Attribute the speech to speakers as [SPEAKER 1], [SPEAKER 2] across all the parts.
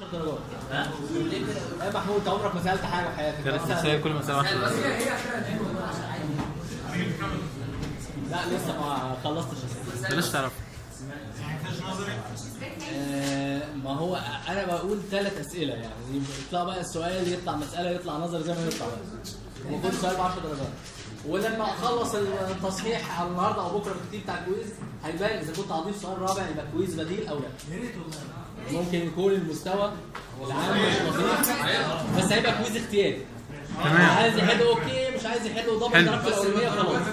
[SPEAKER 1] درجات ها؟ يا محمود انت عمرك ما سالت حاجه في حياتك
[SPEAKER 2] كانت
[SPEAKER 1] بس-
[SPEAKER 2] مسائل كل مسألة واحدة
[SPEAKER 1] لا لسه ما خلصتش الأسئلة.
[SPEAKER 2] بلاش تعرف
[SPEAKER 1] آه، ما هو انا بقول ثلاث اسئله يعني يطلع بقى السؤال يطلع مساله يطلع نظر زي ما يطلع بقى وكل سؤال ب 10 درجات ولما اخلص التصحيح على النهارده او بكره بالكتير بتاع الكويز هيبان اذا كنت هضيف سؤال رابع يبقى كويز بديل او لا ممكن يكون المستوى العام مش نظيف بس هيبقى كويز اختياري
[SPEAKER 2] تمام.
[SPEAKER 1] عايز يحل اوكي مش عايز يحل وضابط
[SPEAKER 2] حلو.
[SPEAKER 1] درجته الاولانيه خلاص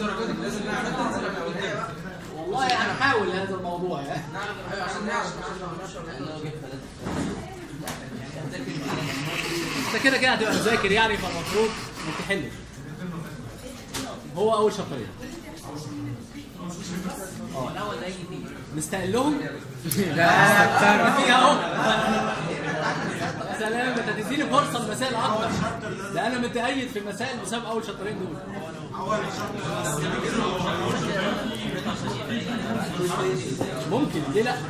[SPEAKER 1] والله هنحاول هذا الموضوع يعني انت كده كده هتبقى مذاكر يعني فالمفروض انك تحل هو اول شابترين اه الاول ده يجي نستقل لهم لا فيها اهو يا سلام انت تديني فرصه المسائل اكتر ده انا متأيد في المسائل بسبب اول شابترين دول ممكن ليه لا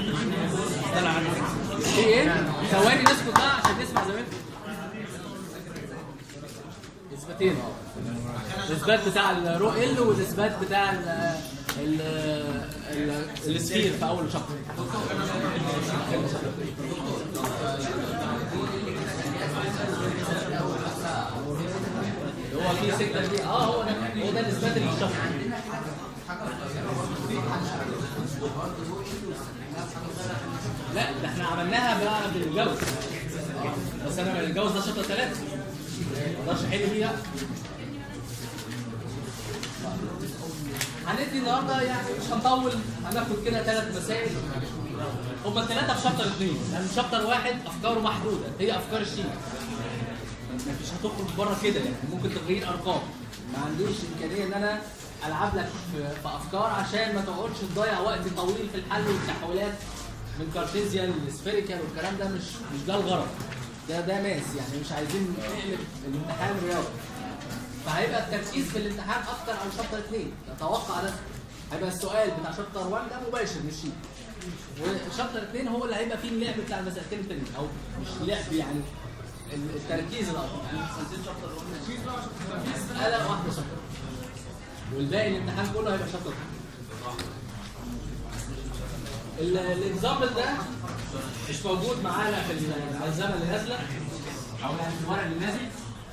[SPEAKER 1] في ايه ثواني نسكت بقى عشان نسمع زميلنا اثباتين اه الاثبات بتاع الرو ال والاثبات بتاع ال ال ال السفير في اول شابتر هو في سته دي اه هو ده هو ده الاثبات اللي في الشابتر لا ده احنا عملناها بقى بالجوز بس انا الجوز ده شابتر ثلاثه ما اقدرش احل بيه لا هندي النهارده يعني مش هنطول هناخد كده ثلاث مسائل هما الثلاثه في شابتر اثنين لان شابتر واحد افكاره محدوده هي افكار الشيء مش هتخرج بره كده يعني ممكن تغيير ارقام ما عنديش امكانيه ان انا العب لك في, في افكار عشان ما تقعدش تضيع وقت طويل في الحل والتحولات من كارتيزيان لسفيريكال والكلام ده مش مش ده الغرض ده ده ماس يعني مش عايزين نقلب الامتحان رياضه فهيبقى التركيز في الامتحان اكتر على شابتر 2 اتوقع ده هيبقى السؤال بتاع شابتر 1 ده مباشر مش شيء وشابتر 2 هو اللي هيبقى فيه اللعب بتاع المسألتين التانيين او مش لعب يعني التركيز الاكتر مسألة واحدة شابتر والباقي الامتحان كله هيبقى شابتر ال- الاكزامبل ده مش موجود معانا في الملزمه اللي نازله او يعني في الورق اللي نازل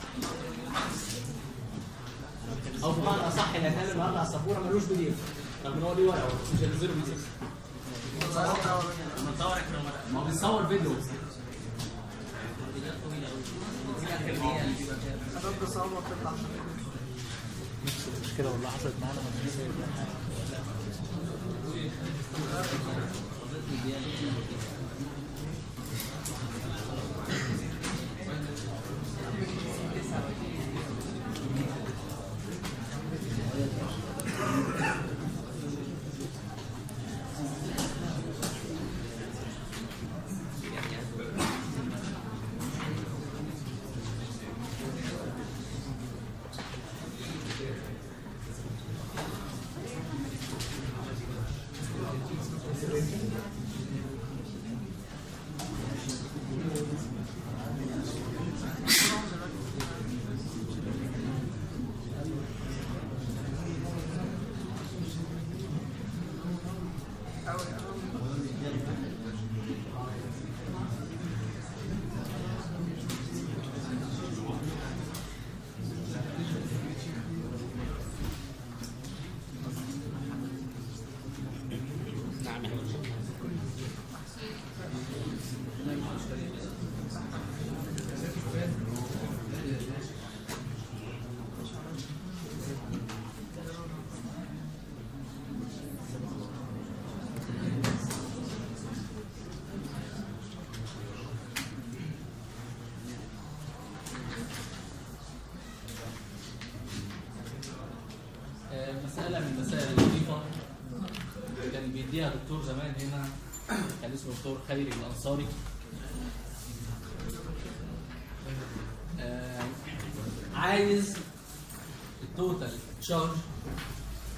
[SPEAKER 1] او بمعنى اصح اللي هيتقال النهارده على السبوره ملوش بي دي اف رغم ان هو ليه ورقه بس مش هينزله بي 6 ما هو بيصور فيديو
[SPEAKER 2] مش كده والله حصلت معانا
[SPEAKER 1] آه، مسألة من المسائل اللطيفة كان بيديها دكتور زمان هنا كان اسمه دكتور خيري الأنصاري آه، عايز التوتال تشارج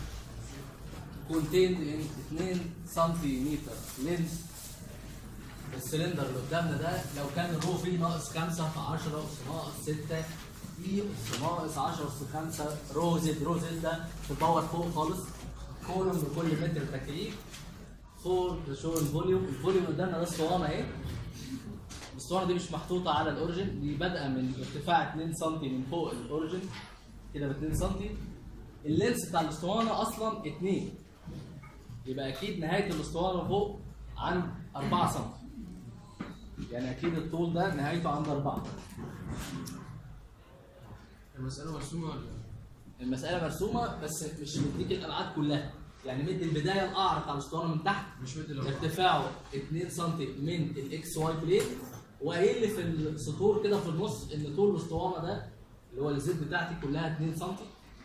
[SPEAKER 1] contained in 2 سنتيمتر لينس السلندر اللي قدامنا ده لو كان الرو فيه ناقص 5 في 10 اس ناقص 6 اي اس ناقص 10 اس 5 رو زد رو زد ده في الباور فوق خالص كولوم بكل متر تكييف فور شو الفوليوم الفوليوم قدامنا ده اسطوانه اهي الاسطوانه دي مش محطوطه على الاوريجن دي بادئه من ارتفاع 2 سم من فوق الاوريجن كده ب 2 سم اللينس بتاع الاسطوانه اصلا 2 يبقى اكيد نهايه الاسطوانه فوق عند 4 سم يعني اكيد الطول ده نهايته عند 4
[SPEAKER 3] المسألة مرسومة ولا
[SPEAKER 1] المساله مرسومه بس مش مديك الابعاد كلها يعني مدي البدايه الاعرض على الاسطوانه من تحت
[SPEAKER 3] مش مدي لو
[SPEAKER 1] ارتفاعه 2 سم من الاكس واي بليت وقايل لي في السطور كده في النص ان طول الاسطوانه ده اللي هو الزيت بتاعتي كلها 2 سم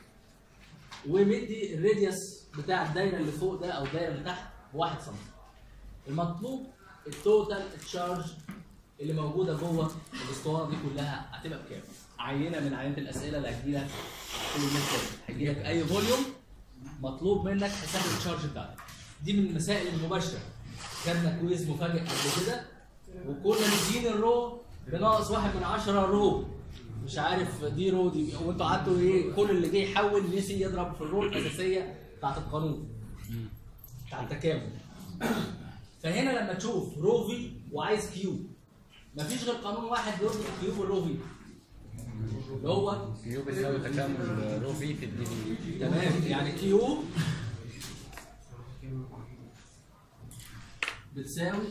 [SPEAKER 1] ومدي الراديوس بتاع الدايره اللي فوق ده او الدايره اللي تحت 1 سم المطلوب التوتال تشارج اللي موجوده جوه الاسطوانه دي كلها هتبقى بكام؟ عينه من عينه الاسئله اللي هتجيلك كل المثال هيجي لك اي فوليوم مطلوب منك حساب التشارج بتاعتك دي من المسائل المباشره خدنا كويز مفاجئ قبل كده وكنا مدين الرو بناقص واحد من عشرة رو مش عارف دي رو دي وانتوا قعدتوا ايه كل اللي جه يحول نسي يضرب في الرو الاساسيه بتاعت القانون بتاع التكامل فهنا لما تشوف رو في وعايز كيو مفيش غير قانون واحد بيربط الكيو بالرو في اللي هو
[SPEAKER 4] كيو بيساوي تكامل رو في في الدي في
[SPEAKER 1] تمام يعني كيو بتساوي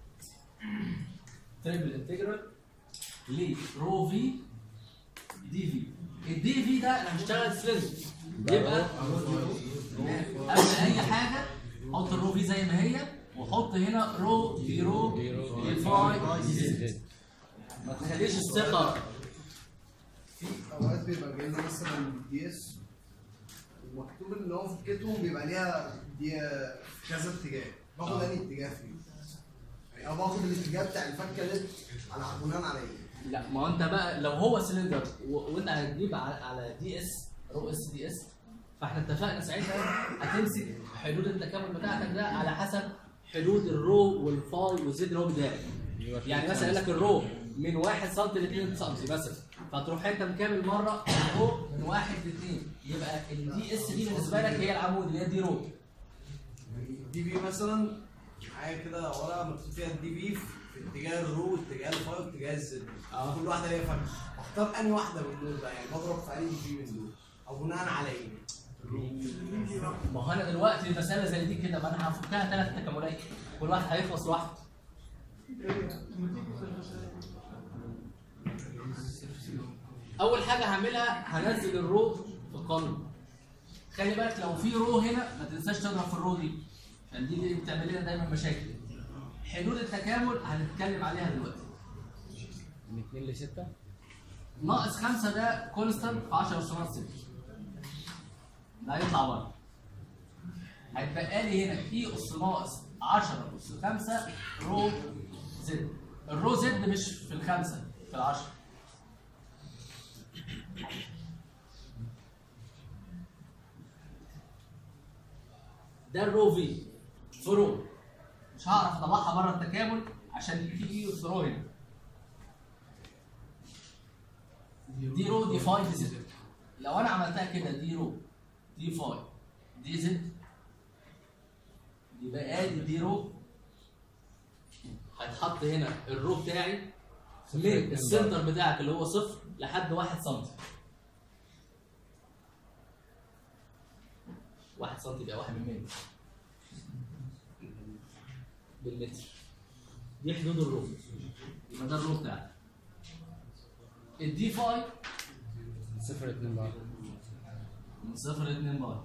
[SPEAKER 1] تريبل انتجرال ل رو في دي في الدي في ده انا هشتغل سلندر يبقى قبل اي حاجه حط الرو في زي ما هي وحط هنا رو في رو في فاي دي زد ما تخليش الثقه
[SPEAKER 5] في اوقات بيبقى جاي لنا مثلا دي اس ومكتوب ان هو فكتهم بيبقى ليها دي في كذا اتجاه باخد انهي اتجاه فيه يعني او باخد الاتجاه بتاع الفكه ديت على بناء على ايه؟
[SPEAKER 1] لا ما هو انت بقى لو هو سلندر و- وانت هتجيب على على دي اس رو اس دي اس فاحنا اتفقنا ساعتها هتمسك حدود التكامل بتاعتك ده على حسب حدود الرو والفاي والزد اللي هو بتاعك يعني مثلا يقول لك الرو من 1 سم ل 2 سم مثلا فتروح انت مكامل مره الرو من 1 ل 2 يبقى الدي اس دي بالنسبه لك هي العمود اللي هي دي رو
[SPEAKER 5] دي بي مثلا معايا كده ورقه مكتوب فيها الدي بي في اتجاه الرو واتجاه الفاي واتجاه الزد
[SPEAKER 1] اه.
[SPEAKER 5] كل واحده ليها فكه اختار انهي واحده من دول بقى يعني بضرب في انهي دي بي من دول او بناء على ايه؟
[SPEAKER 1] ما هو انا دلوقتي مساله زي دي كده ما انا هفكها ثلاث تكاملات كل واحد هيخلص لوحده اول حاجه هعملها هنزل الرو في القانون خلي بالك لو في رو هنا ما تنساش تضرب في الرو دي عشان دي اللي بتعمل لنا دايما مشاكل حدود التكامل هنتكلم عليها دلوقتي
[SPEAKER 4] من 2 ل 6
[SPEAKER 1] ناقص خمسة ده كونستانت في 10 أس ناقص 6 ده هيطلع بره هيتبقى لي هنا اي اس ناقص 10 اس 5 رو زد الرو زد مش في الخمسة في العشرة ده الرو في في رو مش هعرف اطلعها بره التكامل عشان في اي اس رو هنا دي رو دي فاي دي زد لو انا عملتها كده دي رو دي فاي دي زد يبقى ادي دي رو هيتحط هنا الرو بتاعي من السنتر بتاعك اللي هو صفر لحد واحد سم واحد سم يبقى واحد من مية بالمتر دي حدود الرو يبقى ده الرو بتاعك الدي فاي
[SPEAKER 4] 0 2 بقى
[SPEAKER 1] من صفر ل 2 بار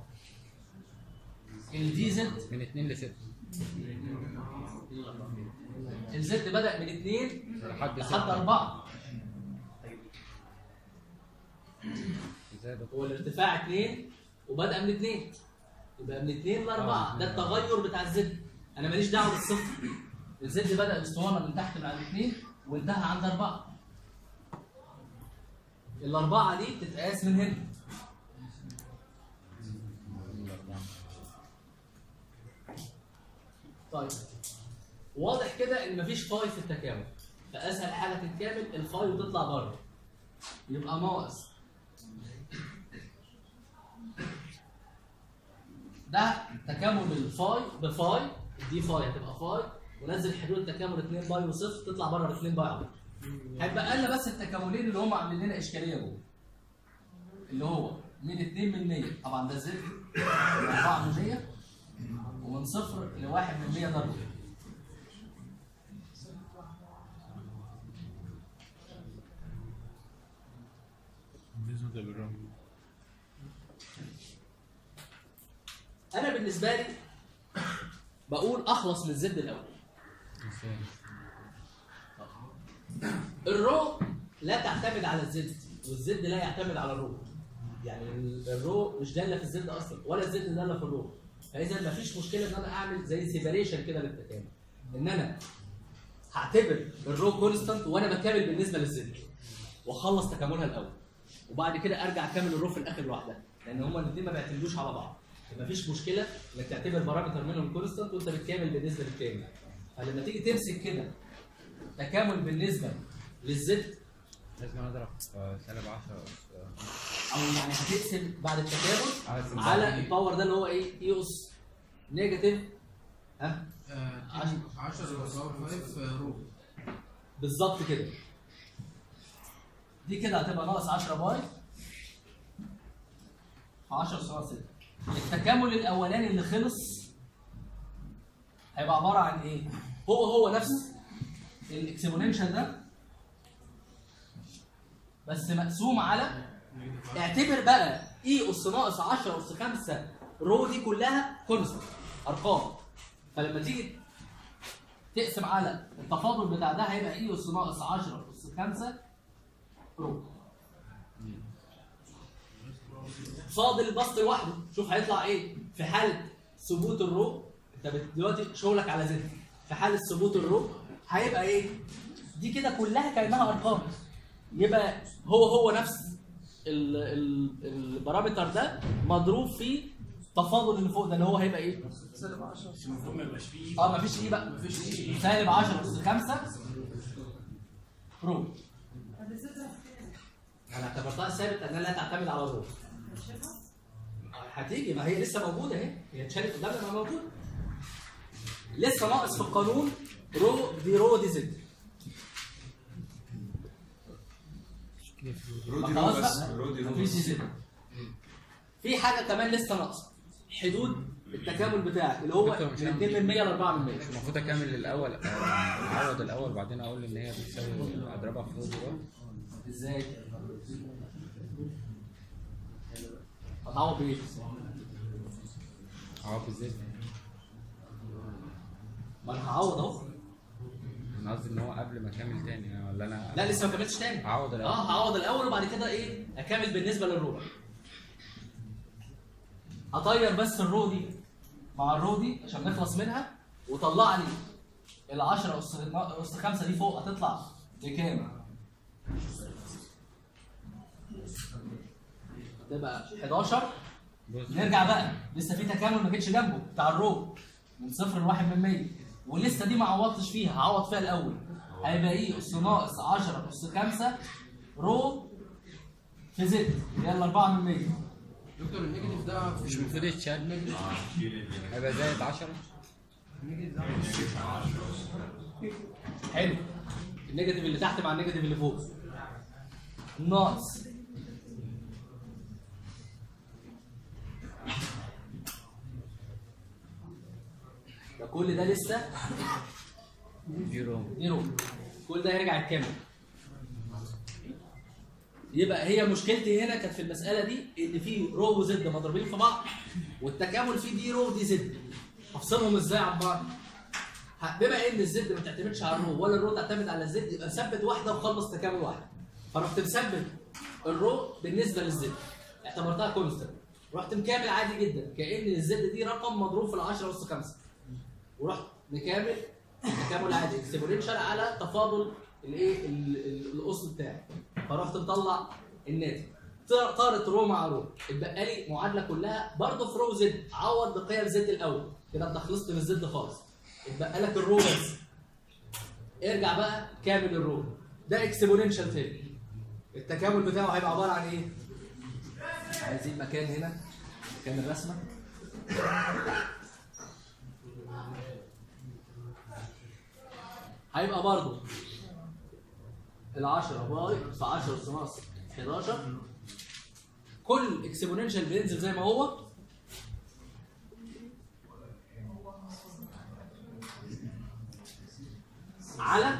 [SPEAKER 1] الدي زد
[SPEAKER 4] من 2 ل 6
[SPEAKER 1] الزد بدأ من 2
[SPEAKER 4] لحد
[SPEAKER 1] لحد
[SPEAKER 4] 6
[SPEAKER 1] 4
[SPEAKER 4] زاد
[SPEAKER 1] هو الارتفاع 2 وبدأ من 2 يبقى من 2 ل 4 ده التغير بتاع الزد انا ماليش دعوه بالصفر الزد بدأ الاسطوانه من تحت مع الاثنين وانتهى عند 4 الأربعة دي تتقاس من هنا طيب واضح كده ان مفيش فاي في التكامل فاسهل حاجه تتكامل الفاي وتطلع بره يبقى ناقص ده تكامل الفاي بفاي دي فاي هتبقى فاي ونزل حدود التكامل 2 باي وصفر تطلع بره ال 2 باي على طول. هيبقى لنا بس التكاملين اللي هم عاملين لنا اشكاليه جوه اللي هو من 2 من 100 طبعا ده زد 4 من 100 ومن صفر ل 1 من 100 ضرب
[SPEAKER 2] بالنسبه للرقم
[SPEAKER 1] انا بالنسبه لي بقول اخلص من الزد الاول
[SPEAKER 4] ازاي؟
[SPEAKER 1] الرو لا تعتمد على الزد والزد لا يعتمد على الرو يعني ال- الرو مش داله في الزد اصلا ولا الزد داله في الرو فاذا مفيش مشكله ان انا اعمل زي سيبريشن كده للتكامل ان انا هعتبر الرو كونستانت وانا بكامل بالنسبه للزد واخلص تكاملها الاول وبعد كده ارجع اكمل الرو في الاخر لوحدها لان هما الاثنين ما بيعتمدوش على بعض مفيش مشكله انك تعتبر بارامتر منهم كونستانت وانت بتكامل بالنسبه للتاني فلما تيجي تمسك كده تكامل بالنسبه للزد
[SPEAKER 4] لازم اضرب في سالب 10
[SPEAKER 1] او يعني هتقسم بعد التكامل
[SPEAKER 4] أقسم
[SPEAKER 1] على
[SPEAKER 4] بعد-
[SPEAKER 1] الباور ده اللي هو ايه يقص نيجاتيف ها
[SPEAKER 3] 10 باور 5 رو
[SPEAKER 1] بالظبط كده دي كده هتبقى ناقص 10 باي في 10 صفر 6 التكامل الاولاني اللي خلص هيبقى عباره عن ايه؟ هو هو نفس الاكسبوننشال ده بس مقسوم على اعتبر بقى اي اس ناقص 10 اس 5 رو دي كلها كونستنت ارقام فلما تيجي تقسم على التفاضل بتاع ده هيبقى اي اس ناقص 10 اس 5 رو فاضل البسط لوحده شوف هيطلع ايه في حاله ثبوت الرو انت بت- دلوقتي شغلك على زد في حاله ثبوت الرو هيبقى ايه دي كده كلها كانها ارقام يبقى هو هو نفس ال- ال- البارامتر ده مضروب في التفاضل اللي فوق ده اللي هو هيبقى ايه
[SPEAKER 5] سالب 10
[SPEAKER 1] اه مفيش ايه بقى مفيش ايه سالب 10 اس 5 رو انا اعتبرتها ثابت انها لا تعتمد على الرو هتيجي ما هي لسه موجوده اهي هي اتشالت قدامنا ما موجوده لسه ناقص في القانون رو دي رو دي زد
[SPEAKER 6] رودي
[SPEAKER 1] خلاص
[SPEAKER 6] رو بس
[SPEAKER 1] بقى.
[SPEAKER 6] رودي رو
[SPEAKER 1] مفيش دي
[SPEAKER 6] بس
[SPEAKER 1] زد في حاجه كمان لسه ناقصه حدود التكامل بتاعك اللي هو
[SPEAKER 4] دكتور، مش
[SPEAKER 1] من
[SPEAKER 4] هعمل
[SPEAKER 1] 2 من 100 ل 4 من 100
[SPEAKER 4] المفروض اكمل الاول آه، اعوض الاول بعدين اقول ان هي بتساوي اضربها في رودي رو
[SPEAKER 1] ازاي؟ هتعوض بايه؟
[SPEAKER 4] اعوض بالزيت
[SPEAKER 1] ما انا هعوض اهو
[SPEAKER 4] انا قصدي ان هو قبل ما اكمل تاني ولا انا
[SPEAKER 1] لا لسه ما كملتش تاني
[SPEAKER 4] هعوض الاول
[SPEAKER 1] اه هعوض الاول وبعد كده ايه اكمل بالنسبه للربع اطير بس الرو دي مع الرو دي عشان نخلص منها وطلع لي ال 10 اس اس 5 دي فوق هتطلع بكام؟ تبقى 11
[SPEAKER 4] بص
[SPEAKER 1] نرجع بقى لسه في تكامل ما جيتش جنبه بتاع الرو من صفر لواحد من 100 ولسه دي ما عوضتش فيها هعوض فيها الاول هيبقى ايه اس ناقص 10 اس 5 رو في زد يلا 4 من 100
[SPEAKER 3] دكتور النيجاتيف ده
[SPEAKER 4] مش المفروض يتشال هيبقى زائد 10
[SPEAKER 1] حلو النيجاتيف اللي تحت مع النيجاتيف اللي فوق ناقص ده كل ده لسه
[SPEAKER 4] زيرو
[SPEAKER 1] زيرو كل ده هيرجع يتكامل يبقى هي مشكلتي هنا كانت في المساله دي ان في رو وزد مضروبين في بعض والتكامل فيه دي رو ودي زد افصلهم ازاي عن بعض ه- بما ان الزد ما تعتمدش على الرو ولا الرو تعتمد على الزد يبقى ثبت واحده وخلص تكامل واحده فرحت مثبت الرو بالنسبه للزد اعتبرتها كونستنت رحت مكامل عادي جدا كان الزد دي رقم مضروب في ال 10 اس 5 ورحت مكامل تكامل عادي اكسبوننشال على تفاضل الايه ال- ال- الاس بتاعي فرحت مطلع الناتج طار- طارت رو مع رو اتبقى لي معادله كلها برضه في رو زد عوض بقيم زد الاول كده انت خلصت من الزد خالص اتبقى لك الرو بس ارجع بقى كامل الرو ده اكسبوننشال تاني التكامل بتاعه هيبقى عباره عن ايه؟ عايزين مكان هنا مكان الرسمه هيبقى برضه ال 10 باي في 10 اس ناقص 11 كل اكسبوننشال بينزل زي ما هو على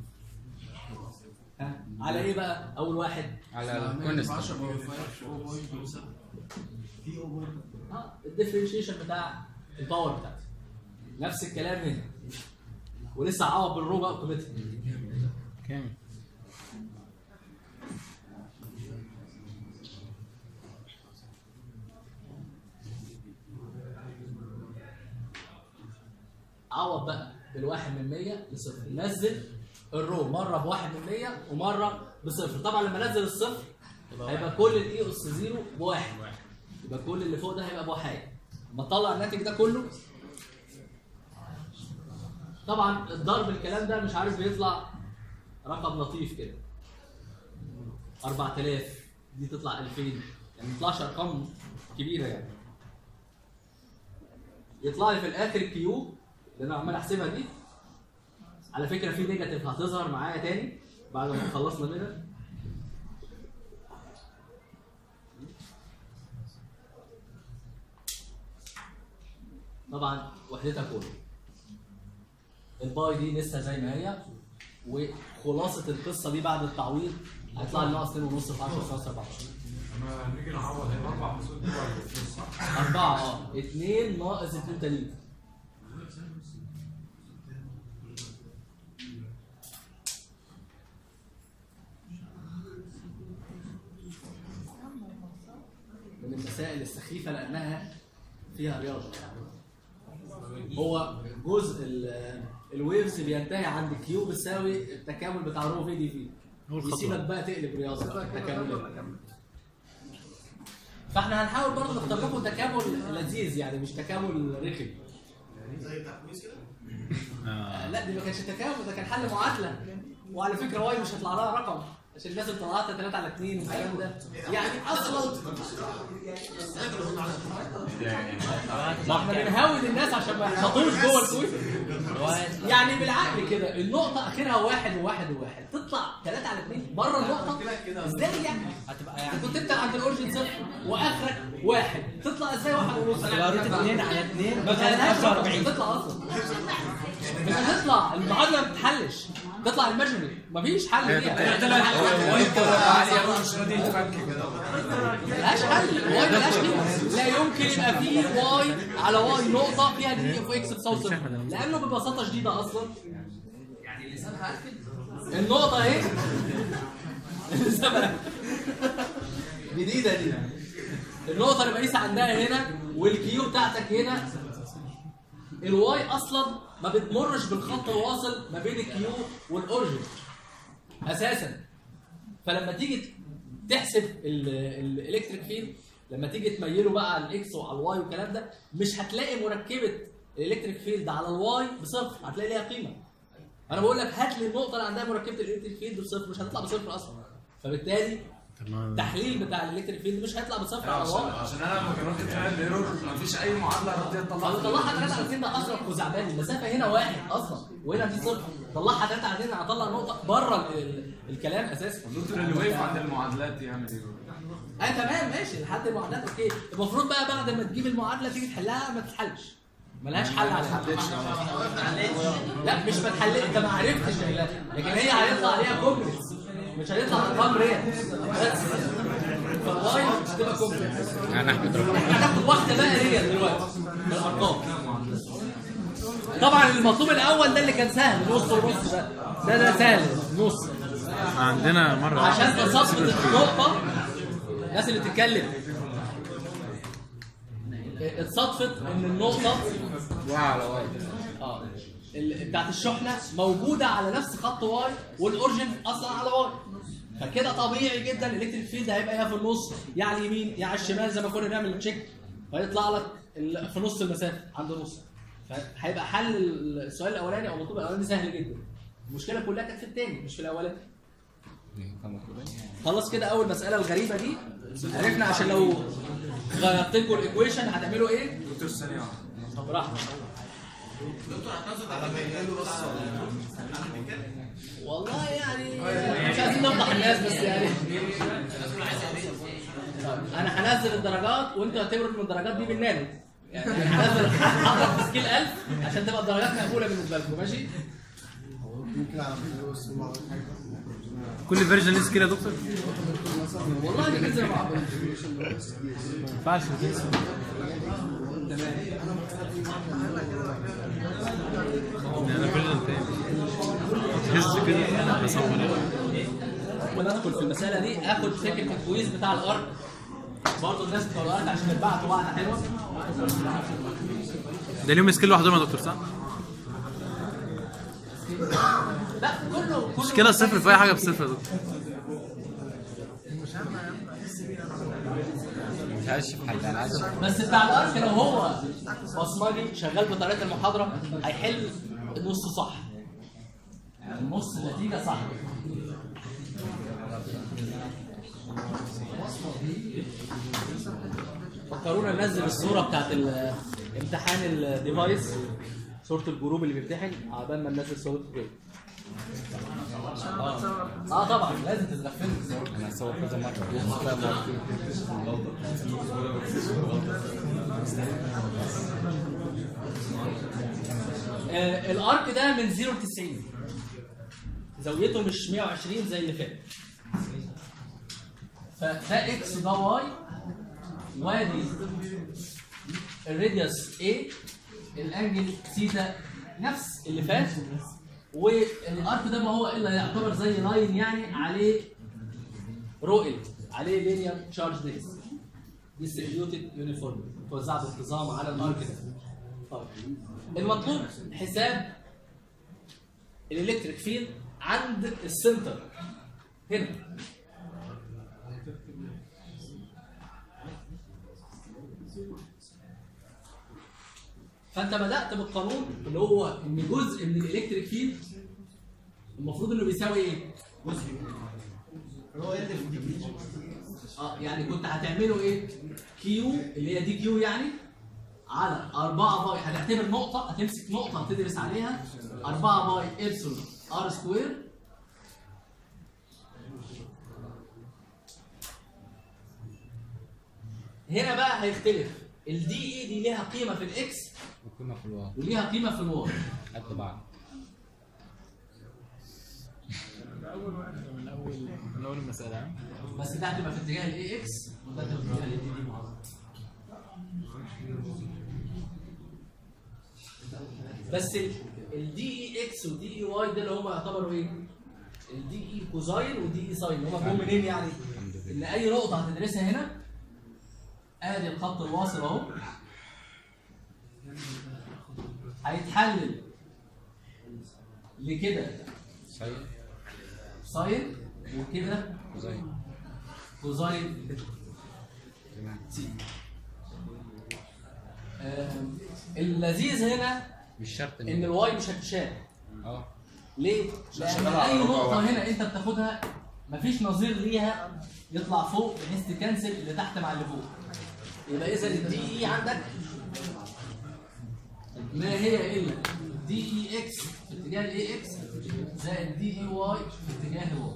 [SPEAKER 1] ها؟ على ايه بقى؟ اول واحد
[SPEAKER 4] على الكونستنت
[SPEAKER 3] 10 باور 5
[SPEAKER 5] في اوفر
[SPEAKER 1] اه الديفرنشيشن بتاع الباور بتاعتي نفس الكلام هنا ولسه عوض بالرو بقى قيمتها
[SPEAKER 4] كامل
[SPEAKER 1] عوض بقى بالواحد من 100 لصفر نزل الرو مره بواحد من 100 ومره بصفر طبعا لما نزل الصفر هيبقى كل الاي اس زيرو بواحد يبقى كل اللي فوق ده هيبقى بواحد اما تطلع الناتج ده كله طبعا الضرب الكلام ده مش عارف بيطلع رقم لطيف كده 4000 دي تطلع 2000 يعني ما يطلعش ارقام كبيره يعني يطلع لي في الاخر كيو اللي انا عمال احسبها دي على فكره في نيجاتيف هتظهر معايا تاني بعد ما خلصنا منها طبعا وحدتها كله الباي دي لسه زي ما هي وخلاصه القصه دي بعد التعويض هيطلع لي ناقص 2.5 في 10 ناقص 14
[SPEAKER 6] لما نيجي نعوض هيبقى اربع فصول دول ولا صح؟
[SPEAKER 1] أربعة اه 2 ناقص 2 تلاتة من المسائل السخيفة لأنها فيها رياضة هو جزء ال- الويفز بينتهي عند كيو بتساوي التكامل بتاع رو في دي في يسيبك بقى تقلب رياضة بقى التكاملات فاحنا هنحاول برضه نختار لكم تكامل لذيذ يعني مش تكامل رخم
[SPEAKER 5] زي تحويز كده
[SPEAKER 1] آه، لا دي ما كانش تكامل ده كان حل معادله وعلى فكره واي مش هيطلع لها رقم عشان الناس اللي طلعتها 3 على 2 والكلام ده يعني اصلا ما احنا بنهاود الناس عشان ما يحطوش جوه الكويز يعني بالعقل كده النقطة آخرها واحد وواحد وواحد تطلع 3 على 2 بره النقطة ازاي يعني؟
[SPEAKER 7] هتبقى
[SPEAKER 1] انت
[SPEAKER 7] يعني
[SPEAKER 1] كنت انت عند الاورجن صفر واخرك واحد تطلع ازاي واحد ونص؟
[SPEAKER 7] تبقى روت 2 على 2
[SPEAKER 1] ما تخليهاش مش
[SPEAKER 7] 45
[SPEAKER 1] هتطلع اصلا مش هتطلع المعادله ما بتتحلش تطلع الماجينري مفيش حل ليها
[SPEAKER 6] وانت عالي قوي مش راضي يتفك كده
[SPEAKER 1] ملهاش حل واي ملهاش قيمه لا يمكن يبقى فيه واي على واي نقطه فيها دي اف اكس بتساوي صفر لانه ببساطه شديده اصلا يعني لسانها قافل النقطه اهي لسانها جديده دي النقطه اللي بقيس عندها هنا والكيو بتاعتك هنا الواي اصلا ما بتمرش بالخط الواصل ما بين الكيو والاورجن اساسا فلما تيجي تحسب الالكتريك فيلد لما تيجي تميله بقى على الاكس وعلى الواي والكلام ده مش هتلاقي مركبه الالكتريك فيلد على الواي بصفر هتلاقي ليها قيمه انا بقول لك هات لي النقطه اللي عندها مركبه الالكتريك فيلد بصفر مش هتطلع بصفر اصلا فبالتالي التحليل بتاع الالكتريك فيلد مش هيطلع بصفر على
[SPEAKER 6] عشان
[SPEAKER 1] الواي
[SPEAKER 6] عشان انا لما جربت فعلا ايرور مفيش اي معادله رديه تطلع
[SPEAKER 1] طب طلعها 3 على 2 ده اصلا خزعبلي المسافه هنا واحد اصلا وهنا دي صفر طلعها 3 على 2 هطلع نقطه بره ال- ال- الكلام اساسا
[SPEAKER 6] الدكتور اللي واقف عند المعادلات يعمل ايه؟
[SPEAKER 1] اه تمام ماشي لحد المعادلات اوكي المفروض بقى بعد ما تجيب المعادله تيجي تحلها ما تتحلش ملهاش حل عليها لا مش ما تحلش انت ما عرفتش تحلها لكن هي هيطلع عليها كومبلكس مش هيطلع ارقام ريال بس فالواي مش هتبقى كومبلكس
[SPEAKER 4] انا احمد ربنا
[SPEAKER 1] احنا هناخد واحده بقى ريال دلوقتي من الارقام طبعا المطلوب الاول ده اللي كان سهل نص ونص ده ده ده سهل نص
[SPEAKER 2] عندنا مرة
[SPEAKER 1] عشان تصفت النقطة الناس اللي بتتكلم اتصادفت ان النقطة
[SPEAKER 4] وعلى واي
[SPEAKER 1] اه ال- بتاعت الشحنة موجودة على نفس خط واي والاورجن اصلا على واي فكده طبيعي جدا الالكتريك فيلد هيبقى يا في النص يا على اليمين يا على الشمال زي ما كنا بنعمل تشيك فيطلع لك ال- في نص المسافة عند نص فهيبقى حل السؤال الاولاني او المطلوب الاولاني سهل جدا المشكله كلها كانت في الثاني مش في الاولاني
[SPEAKER 4] كان مطلوب ايه؟
[SPEAKER 1] خلاص كده اول مساله الغريبه دي عرفنا عشان لو غيرت لكم الايكويشن هتعملوا ايه؟
[SPEAKER 6] دكتور ثانية واحدة
[SPEAKER 1] طب براحتك والله يعني مش عايزين نفضح الناس بس يعني طيب، انا هنزل الدرجات وانتوا اعتبروا ان الدرجات دي بالنانو يعني أنا هنزل هضرب في سكيل 1000 عشان تبقى الدرجات مقبوله بالنسبه لكم ماشي؟
[SPEAKER 5] ممكن على فكره بس ما عملت حاجه
[SPEAKER 2] كل فيرجن ليه سكيل يا دكتور؟
[SPEAKER 1] والله دي بتنزل مع بعض
[SPEAKER 2] ما ينفعش كده. يعني انا فيرجن تاني تحس كده انا بصور
[SPEAKER 1] وندخل في المساله دي اخد فكره الكويز بتاع الارك برضه الناس بتوع الارك عشان يتبعتوا بعض حلوه
[SPEAKER 2] ده ليهم سكيل لوحدهم يا دكتور صح؟
[SPEAKER 1] لا كله كله
[SPEAKER 2] مشكلة صفر في أي حاجة بصفر يا دكتور
[SPEAKER 4] مش عايز اشوف حل انا عايز اشوف
[SPEAKER 1] بس بتاع الارك لو هو بصمجي شغال بطريقه المحاضره هيحل النص صح يعني نص النتيجه صح فكرونا ننزل الصوره بتاعت ال- امتحان الديفايس صوره الجروب اللي بيمتحن عقبال ما ننزل صورته كده اه طبعا لازم تتغفلوا
[SPEAKER 4] انا هصور كذا مره
[SPEAKER 1] آه الارك ده من 0 ل 90 زاويته مش 120 زي اللي فات فده اكس ده واي وادي الراديوس A الانجل ثيتا نفس اللي فات والارك ده ما هو الا يعتبر زي لاين يعني عليه رو ال عليه لينير تشارج ديس ديستريبيوتد يونيفورم متوزعه بانتظام على الارك ده طيب المطلوب حساب الالكتريك فيلد عند السنتر هنا فانت بدات بالقانون اللي هو ان جزء من الالكتريك فيلد المفروض انه بيساوي ايه؟ جزء
[SPEAKER 5] هو اللي في الدي
[SPEAKER 1] اه يعني كنت هتعمله ايه؟ كيو اللي هي دي كيو يعني على 4 باي هتعتبر نقطة هتمسك نقطة هتدرس عليها 4 باي ابسلون ار سكوير هنا بقى هيختلف الدي اي دي ليها قيمة في الاكس
[SPEAKER 4] وقيمه في الواقع
[SPEAKER 1] وليها قيمة في الواي
[SPEAKER 4] قد بعض
[SPEAKER 2] من اول من اول المسألة ها؟
[SPEAKER 1] بس ده هتبقى في اتجاه الاي اكس وده هتبقى في اتجاه الاي دي مع بعض بس الدي اي اكس والدي اي واي ده اللي هم يعتبروا ايه؟ الدي اي كوزاين والدي اي ساين هم جم منين يعني؟ ان اي نقطه هتدرسها هنا ادي الخط الواصل اهو هيتحلل لكده
[SPEAKER 4] صحيح
[SPEAKER 1] ساين وكده
[SPEAKER 4] زي
[SPEAKER 1] كوزاين
[SPEAKER 4] تمام
[SPEAKER 1] سي آم، اللذيذ هنا
[SPEAKER 4] مش شرط
[SPEAKER 1] ان
[SPEAKER 4] ان
[SPEAKER 1] الواي مش هتتشال
[SPEAKER 4] اه
[SPEAKER 1] ليه؟ لان اي نقطه هنا انت بتاخدها مفيش نظير ليها يطلع فوق بحيث تكنسل اللي تحت مع اللي فوق يبقى اذا الدي اي عندك ما هي الا دي اي اكس في اتجاه الاي اكس زائد دي اي واي في اتجاه الواي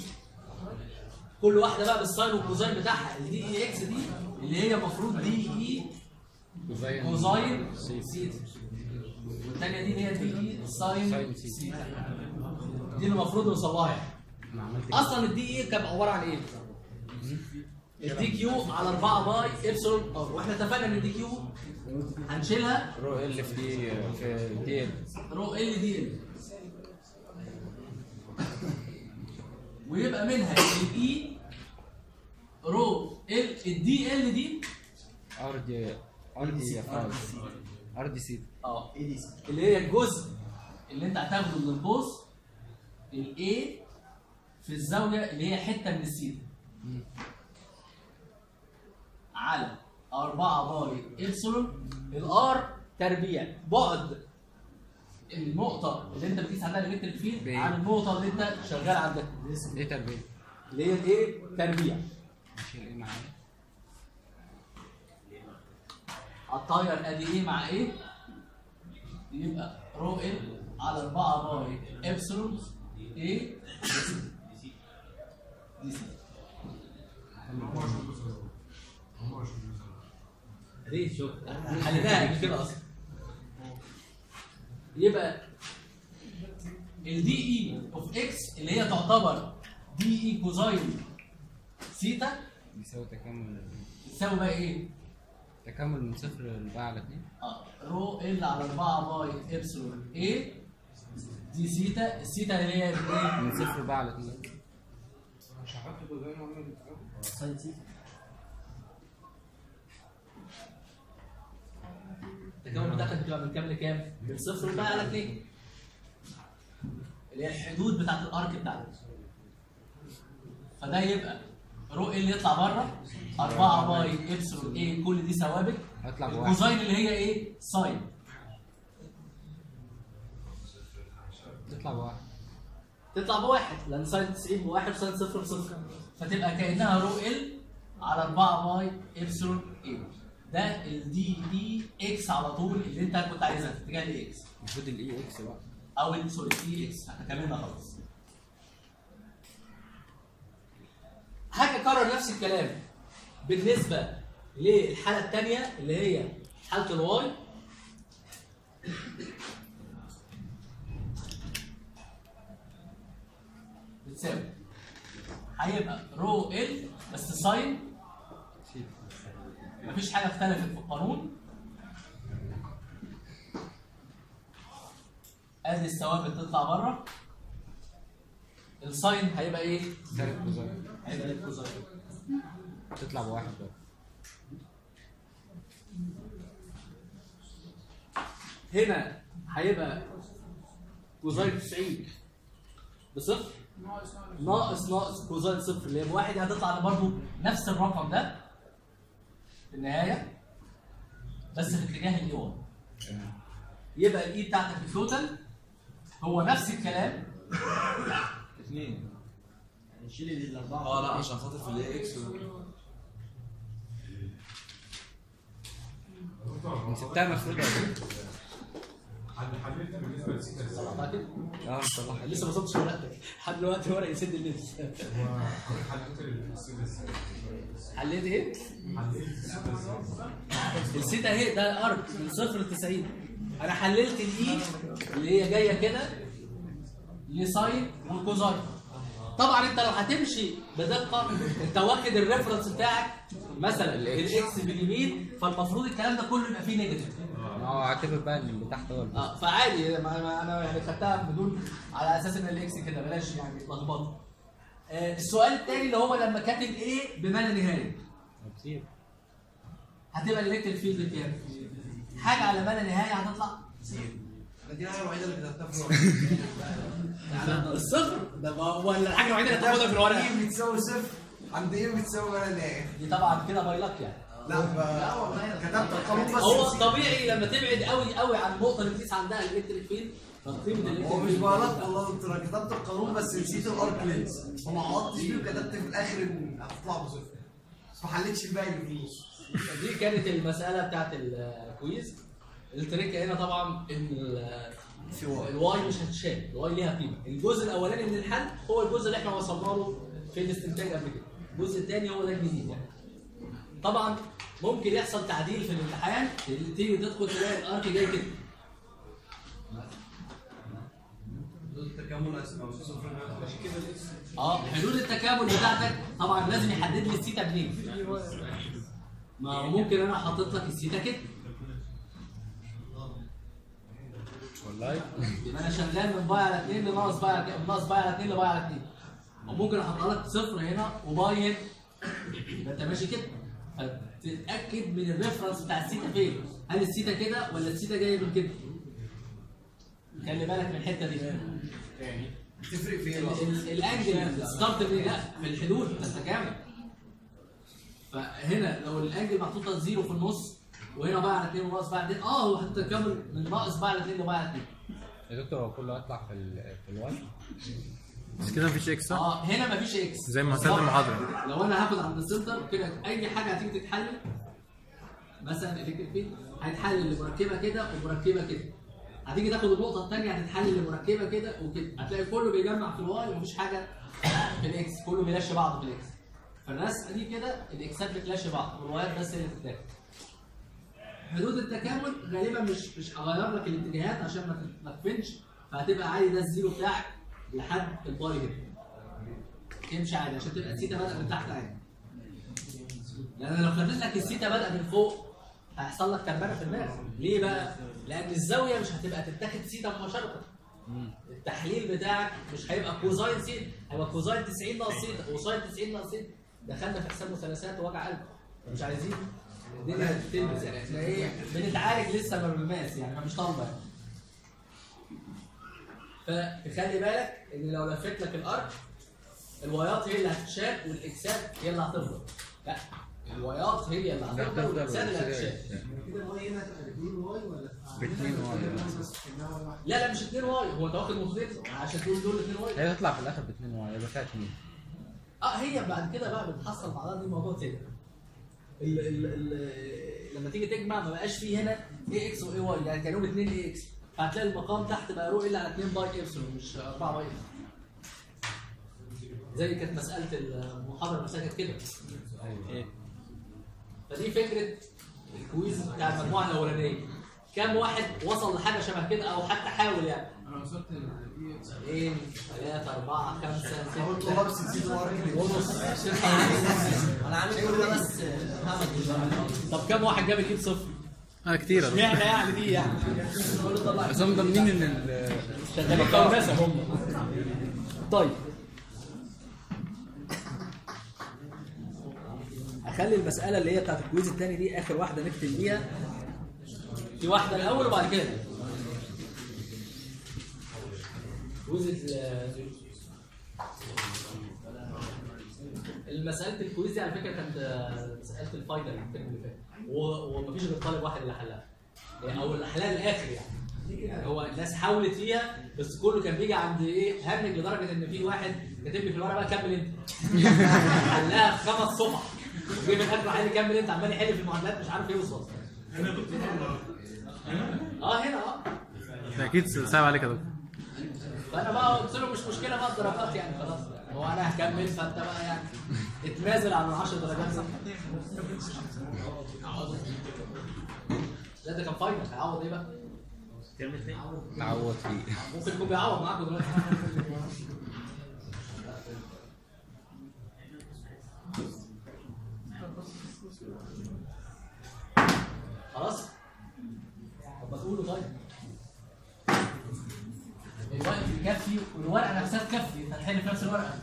[SPEAKER 1] كل واحده بقى بالساين والكوزاين بتاعها الدي اي اكس دي اللي هي المفروض دي اي
[SPEAKER 4] كوزين
[SPEAKER 1] كوزاين
[SPEAKER 4] سيتا.
[SPEAKER 1] سيتا والثانيه دي اللي هي دي اي ساين
[SPEAKER 4] ساين سيتا.
[SPEAKER 1] سيتا دي اللي المفروض نوصلها يعني
[SPEAKER 4] انا عملت كده.
[SPEAKER 1] اصلا الدي اي كان عباره عن ايه؟ الدي كيو على 4 باي ابسلون ار واحنا اتفقنا ان الدي كيو هنشيلها
[SPEAKER 4] رو ال في دي في دي ال.
[SPEAKER 1] رو ال دي ال ويبقى منها الاي رو ال الدي ال دي
[SPEAKER 4] ار دي ار دي خالص ار دي سيتا
[SPEAKER 1] اه اللي هي الجزء اللي انت هتاخده من القوس الاي في الزاويه اللي هي حته من السيتا على 4 باي ابسلون الار تربيع بعد النقطه اللي انت بتقيس عندها الالكتريك فيلد
[SPEAKER 4] بإيه؟
[SPEAKER 1] عن النقطه اللي انت شغال عندها
[SPEAKER 4] ايه تربيه؟
[SPEAKER 1] اللي هي الايه تربيع
[SPEAKER 4] اشيل ايه معايا؟
[SPEAKER 1] هتطير ادي ايه مع ايه يبقى رو ال على 4 باي ابسلون ايه دي سي ليه شوف حليناها قبل كده اصلا يبقى الدي اي اوف اكس اللي هي تعتبر دي اي كوزاين سيتا
[SPEAKER 4] بيساوي تكامل
[SPEAKER 1] تساوي بقى ايه؟
[SPEAKER 4] تكامل من صفر لأربعة على اتنين
[SPEAKER 1] آه، رو ال على 4 باي ابسلون ايه دي سيتا السيتا اللي هي ايه؟
[SPEAKER 4] من صفر لأربعة على اتنين
[SPEAKER 1] ساين سيتا التكامل بتاعتك بتبقى من كام لكام؟ من صفر بقى على 2 اللي هي الحدود بتاعت الارك بتاعتك فده يبقى رو ال يطلع بره 4 باي ابسلون ايه كل دي ثوابت
[SPEAKER 4] هطلع بواحد
[SPEAKER 1] الكوزاين اللي هي ايه؟ ساين
[SPEAKER 4] تطلع بواحد
[SPEAKER 1] تطلع بواحد لان ساين 90 بواحد وساين صفر بصفر فتبقى كانها رو ال على 4 باي ابسلون ايه ده الدي دي اكس على طول اللي انت كنت عايزها في اتجاه الاكس
[SPEAKER 4] المفروض الاي اكس بقى
[SPEAKER 1] او ال- سوري دي اكس احنا كملنا خلاص حاجه كرر نفس الكلام بالنسبه للحاله الثانيه اللي هي حاله الواي بتساوي هيبقى رو ال بس ساين مفيش حاجه اختلفت في القانون ادي الثوابت تطلع بره الساين هيبقى ايه؟
[SPEAKER 4] تالت كوزاين
[SPEAKER 1] هيبقى الكوزاين
[SPEAKER 4] تطلع بواحد بقى
[SPEAKER 1] هنا هيبقى كوزاين 90 بصفر ناقص ناقص كوزاين صفر اللي هي بواحد هتطلع برضه نفس الرقم ده في النهايه بس في اتجاه الاي 1 يبقى الاي بتاعتك التوتال هو نفس الكلام
[SPEAKER 3] اثنين يعني شيل الاربعه
[SPEAKER 7] اه لا عشان خاطر في الاي اكس
[SPEAKER 4] من ستة مفروض
[SPEAKER 6] حل حللت بالنسبه لسيتا ازاي؟
[SPEAKER 1] طلعتها كده
[SPEAKER 4] اه مصلحة
[SPEAKER 1] لسه ما وصلتش ورقتك لحد دلوقتي ورق يسد اللبس
[SPEAKER 6] هو حللت السيتا ازاي؟
[SPEAKER 1] حليت ايه؟
[SPEAKER 6] حللت السيتا ازاي؟
[SPEAKER 1] السيتا اهي ده ارك من صفر ل 90 انا حللت الاي اللي هي جايه كده لساين والكوزاين طبعا انت لو هتمشي بدقه انت واخد الريفرنس بتاعك مثلا الاكس باليمين فالمفروض الكلام ده كله يبقى فيه نيجاتيف
[SPEAKER 4] ما هو اعتبر بقى ان اللي تحت هو البوست
[SPEAKER 1] اه فعادي ما ما انا يعني خدتها بدون على اساس ان الاكس كده بلاش يعني لخبطه آه السؤال الثاني اللي هو لما كاتب ايه بما لا نهايه
[SPEAKER 4] كتير
[SPEAKER 1] هتبقى الالكتريك فيلد بكام؟ حاجه على ما لا نهايه هتطلع
[SPEAKER 5] أنا دي الحاجه الوحيده اللي كتبتها في الورقه
[SPEAKER 1] يعني الصفر ده ما- ولا الحاجه الوحيده اللي هتاخدها في الورقه
[SPEAKER 5] ايه بتساوي صفر عند ايه بتساوي ولا نهايه
[SPEAKER 1] دي طبعا كده بايلك يعني
[SPEAKER 5] لا ب- كتبت القانون بس
[SPEAKER 1] هو
[SPEAKER 5] نسيت.
[SPEAKER 1] الطبيعي لما تبعد قوي قوي عن النقطه اللي بتقيس عندها الالكتريك فيلد فقيمه
[SPEAKER 5] هو مش
[SPEAKER 1] الالكتريك
[SPEAKER 5] بغلط والله قلت لك كتبت القانون بس نسيت الارك لينس فما عوضتش فيه وكتبت في الاخر ان هتطلع بصفر بس ما حلتش الباقي اللي في النص
[SPEAKER 1] دي كانت المساله بتاعت الكويز التريكه هنا طبعا ان ال-
[SPEAKER 5] في واي
[SPEAKER 1] الواي مش هتتشال الواي ليها قيمه الجزء الاولاني من الحل هو الجزء اللي احنا وصلنا له في الاستنتاج قبل كده الجزء الثاني هو ده الجديد يعني طبعا ممكن يحصل تعديل في الامتحان تيجي تدخل تلاقي الارك جاي كده
[SPEAKER 5] التكامل اسمه صفر
[SPEAKER 1] اه حدود التكامل بتاعتك طبعا لازم يحدد لي السيتا منين ما هو ممكن انا حاطط لك السيتا كده
[SPEAKER 4] والله
[SPEAKER 1] يبقى انا شغال من باي على 2 لناقص باي على من ناقص باي على 2 لباي على 2 او ممكن احط لك صفر هنا وباي هنا يبقى انت ماشي كده فتتاكد من الريفرنس بتاع السيتا فين هل السيتا كده ولا السيتا جايه من كده خلي بالك من الحته دي
[SPEAKER 5] تفرق في ايه
[SPEAKER 1] ال-
[SPEAKER 5] اصلا؟
[SPEAKER 1] ال- الانجل ستارت من لا في الحدود ده التكامل فهنا لو الانجل محطوطه زيرو في النص وهنا باي على 2 وناقص باي على 2 اه هو حاطط تكامل من ناقص باي على 2 لباي على 2
[SPEAKER 4] يا دكتور هو كله هيطلع في ال في الواي
[SPEAKER 2] بس كده مفيش اكس صح؟
[SPEAKER 1] اه هنا مفيش اكس
[SPEAKER 2] زي ما هتعمل المحاضرة.
[SPEAKER 1] لو انا هاخد عند السنتر كده اي حاجه هتيجي تتحلل مثلا الفكره هيتحلل لمركبه كده ومركبه كده هتيجي تاخد النقطه الثانيه هتتحلل لمركبه كده وكده هتلاقي كله بيجمع في الواي ومفيش حاجه في الاكس كله بيلاش بعض في الاكس فالرسمه دي كده الاكسات بتلاش بعض والوايات بس اللي بتتلاقي حدود التكامل غالبا مش مش هغير لك الاتجاهات عشان ما ت- ما تفنش فهتبقى عادي ده الزيرو بتاعك لحد الباي كده تمشي عادي عشان تبقى السيتا بادئه من تحت عادي لان لو خليت لك السيتا بادئه من فوق هيحصل لك تربانه في الماس ليه بقى؟ لان الزاويه مش هتبقى تتاخد سيتا مباشره التحليل بتاعك مش هيبقى كوزاين سيتا هيبقى كوزاين 90 ناقص سيتا كوزاين 90 ناقص سيتا دخلنا في حساب مثلثات ووجع قلب مش عايزين الدنيا هتلبس يعني احنا ايه بنتعالج لسه من الماس يعني ما مش طالبه يعني فتخلي بالك ان لو لفيت لك الارض الوايات هي اللي هتتشال والاكسات هي اللي هتفضل لا الوايات هي اللي هتفضل والاكسات اللي هتتشال
[SPEAKER 5] كده الواي هنا هتبقى 2 واي ولا
[SPEAKER 4] باتنين واي
[SPEAKER 5] بس كأنها واي واحدة.
[SPEAKER 1] لا لا مش 2 واي هو انت واخد نقطتين عشان تقول دول 2 واي
[SPEAKER 4] هي تطلع في الاخر باتنين واي يبقى فيها اتنين
[SPEAKER 1] اه هي بعد كده بقى بتحصل بعضها دي موضوع تاني ال ال ال لما تيجي تجمع ما بقاش فيه هنا اي اكس واي واي يعني كانوا 2 اي اكس فهتلاقي المقام تحت بقى رو الا على 2 باي ابسلون مش 4 باي زي كانت مساله المحاضره نفسها كانت كده
[SPEAKER 4] ايوه
[SPEAKER 1] فدي فكره الكويز بتاع المجموعه الاولانيه كام واحد وصل لحاجه شبه كده او حتى حاول يعني
[SPEAKER 6] انا وصلت ل
[SPEAKER 1] 2 3 4 5
[SPEAKER 5] قلت
[SPEAKER 1] 6
[SPEAKER 5] له بس نسيت ماركتنج
[SPEAKER 1] ونص
[SPEAKER 3] انا عامل كل ده بس
[SPEAKER 1] طب كام واحد جاب يجيب صفر؟
[SPEAKER 2] اه كتير
[SPEAKER 1] اشمعنى يعني دي يعني؟
[SPEAKER 4] بس هم ضامنين ان ال-
[SPEAKER 1] شغالين كونسه هم طيب اخلي المساله اللي هي بتاعت الكويز الثاني دي اخر واحده نكتب بيها في واحده الاول وبعد كده دي. كويز ال- المساله الكويز دي على فكره كانت آه، مساله الفاينل الترم اللي فات و- ومفيش غير طالب واحد اللي حلها او اللي حلها للاخر يعني يعني هو الناس حاولت فيها بس كله كان بيجي عند ايه هنج لدرجه ان في واحد كاتب لي في الورقه بقى كمل انت حلها في خمس صفح وجه في الاخر قال لي كمل انت عمال يحل في المعادلات مش عارف يوصل اه هنا اه
[SPEAKER 2] ده اكيد صعب عليك يا دكتور
[SPEAKER 1] فانا بقى قلت له مش مشكله بقى الدرجات يعني خلاص هو انا هكمل فانت بقى يعني اتنازل عن ال 10 درجات صح لا ده كان فاينل هيعوض ايه بقى؟
[SPEAKER 4] تعوض فيه
[SPEAKER 1] ممكن يكون بيعوض معاكم دلوقتي خلاص طب ما تقولوا طيب الوقت يكفي والورقه نفسها تكفي انت هتحل في نفس الورقه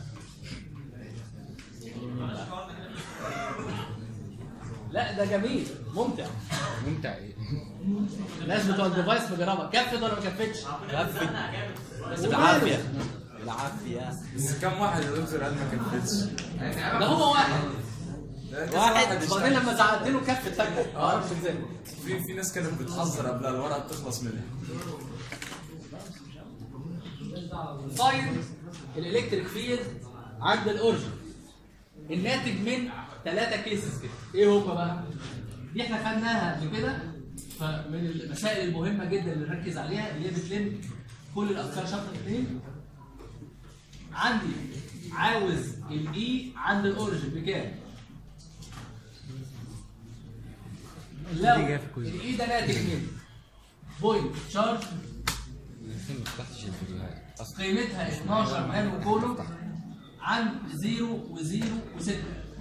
[SPEAKER 1] لا ده جميل ممتع
[SPEAKER 4] ممتع ايه
[SPEAKER 1] الناس بتوع الديفايس مجربه كفت ولا ما كفتش؟
[SPEAKER 3] كفي
[SPEAKER 1] بس بالعافيه
[SPEAKER 3] بالعافيه
[SPEAKER 7] بس كم واحد يا دكتور قال ما كفتش؟
[SPEAKER 1] ده هو واحد
[SPEAKER 3] واحد
[SPEAKER 1] وبعدين لما زعلت له كفت فجاه ما اعرفش ازاي
[SPEAKER 7] في في ناس كانت بتحذر قبلها الورقه بتخلص منها
[SPEAKER 1] فاين الالكتريك فيلد عند الاورجن الناتج من ثلاثه كيسز كده ايه هم بقى؟ دي احنا خدناها قبل كده فمن المسائل المهمه جدا اللي نركز عليها اللي هي بتلم كل الافكار شابتر اثنين عندي عاوز الاي عند الاورجن بكام؟ لو
[SPEAKER 2] جاية في الكويز.
[SPEAKER 1] الاي ده ناتج من بوينت تشارج
[SPEAKER 4] لسه ما فتحتش الفيديوهات اصلا
[SPEAKER 1] قيمتها 12 نانو كولوم عن 0 و0 و6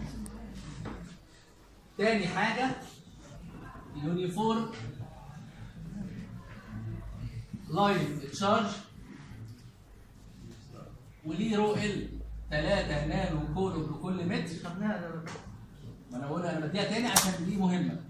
[SPEAKER 1] تاني حاجة يونيفورم لاين تشارج وليه رو ال 3 نانو كولوم لكل متر ما انا بقول انا بديها تاني عشان دي مهمة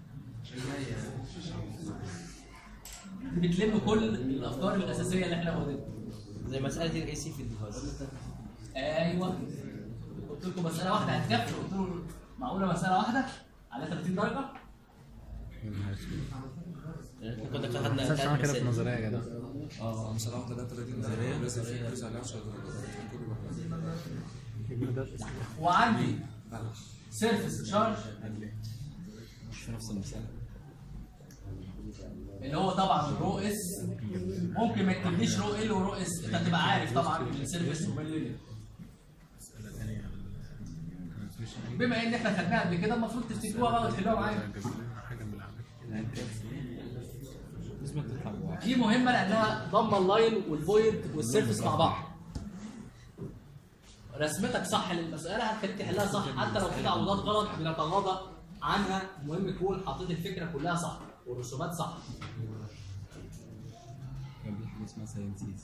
[SPEAKER 1] دي بتلم كل الافكار الاساسيه اللي احنا واخدينها
[SPEAKER 3] زي مساله الاي سي في الديفايس
[SPEAKER 1] ايوه قلت لكم مساله واحده هتكفي قلت له معقوله مساله واحده على 30 درجه
[SPEAKER 3] كنا خدنا
[SPEAKER 2] ما
[SPEAKER 3] ثلاث
[SPEAKER 2] كده في
[SPEAKER 3] مسائل.
[SPEAKER 2] النظريه يا جدع
[SPEAKER 7] اه مثلا 33 درجه لازم في كويز عليه 10 درجات كله بقى.
[SPEAKER 1] وعندي سيرفيس تشارج
[SPEAKER 3] في نفس المثال
[SPEAKER 1] اللي هو طبعا رو اس ممكن ما يكتبليش رو ال ورو اس انت تبقى عارف طبعا السيرفيس ومن الليل بما ان احنا خدناها قبل كده المفروض تفتكروها بقى وتحلوها معايا
[SPEAKER 2] حاجه من
[SPEAKER 4] لازم تطلع بواحد
[SPEAKER 1] دي مهمه لانها ضمه اللاين والفويد والسيرفيس مع بعض رسمتك صح للمساله هتخليك تحلها صح حتى لو في تعويضات غلط بنتغاضى عنها المهم يكون حطيت الفكره كلها صح والرسومات صح
[SPEAKER 4] كان في حاجه اسمها ساينسيز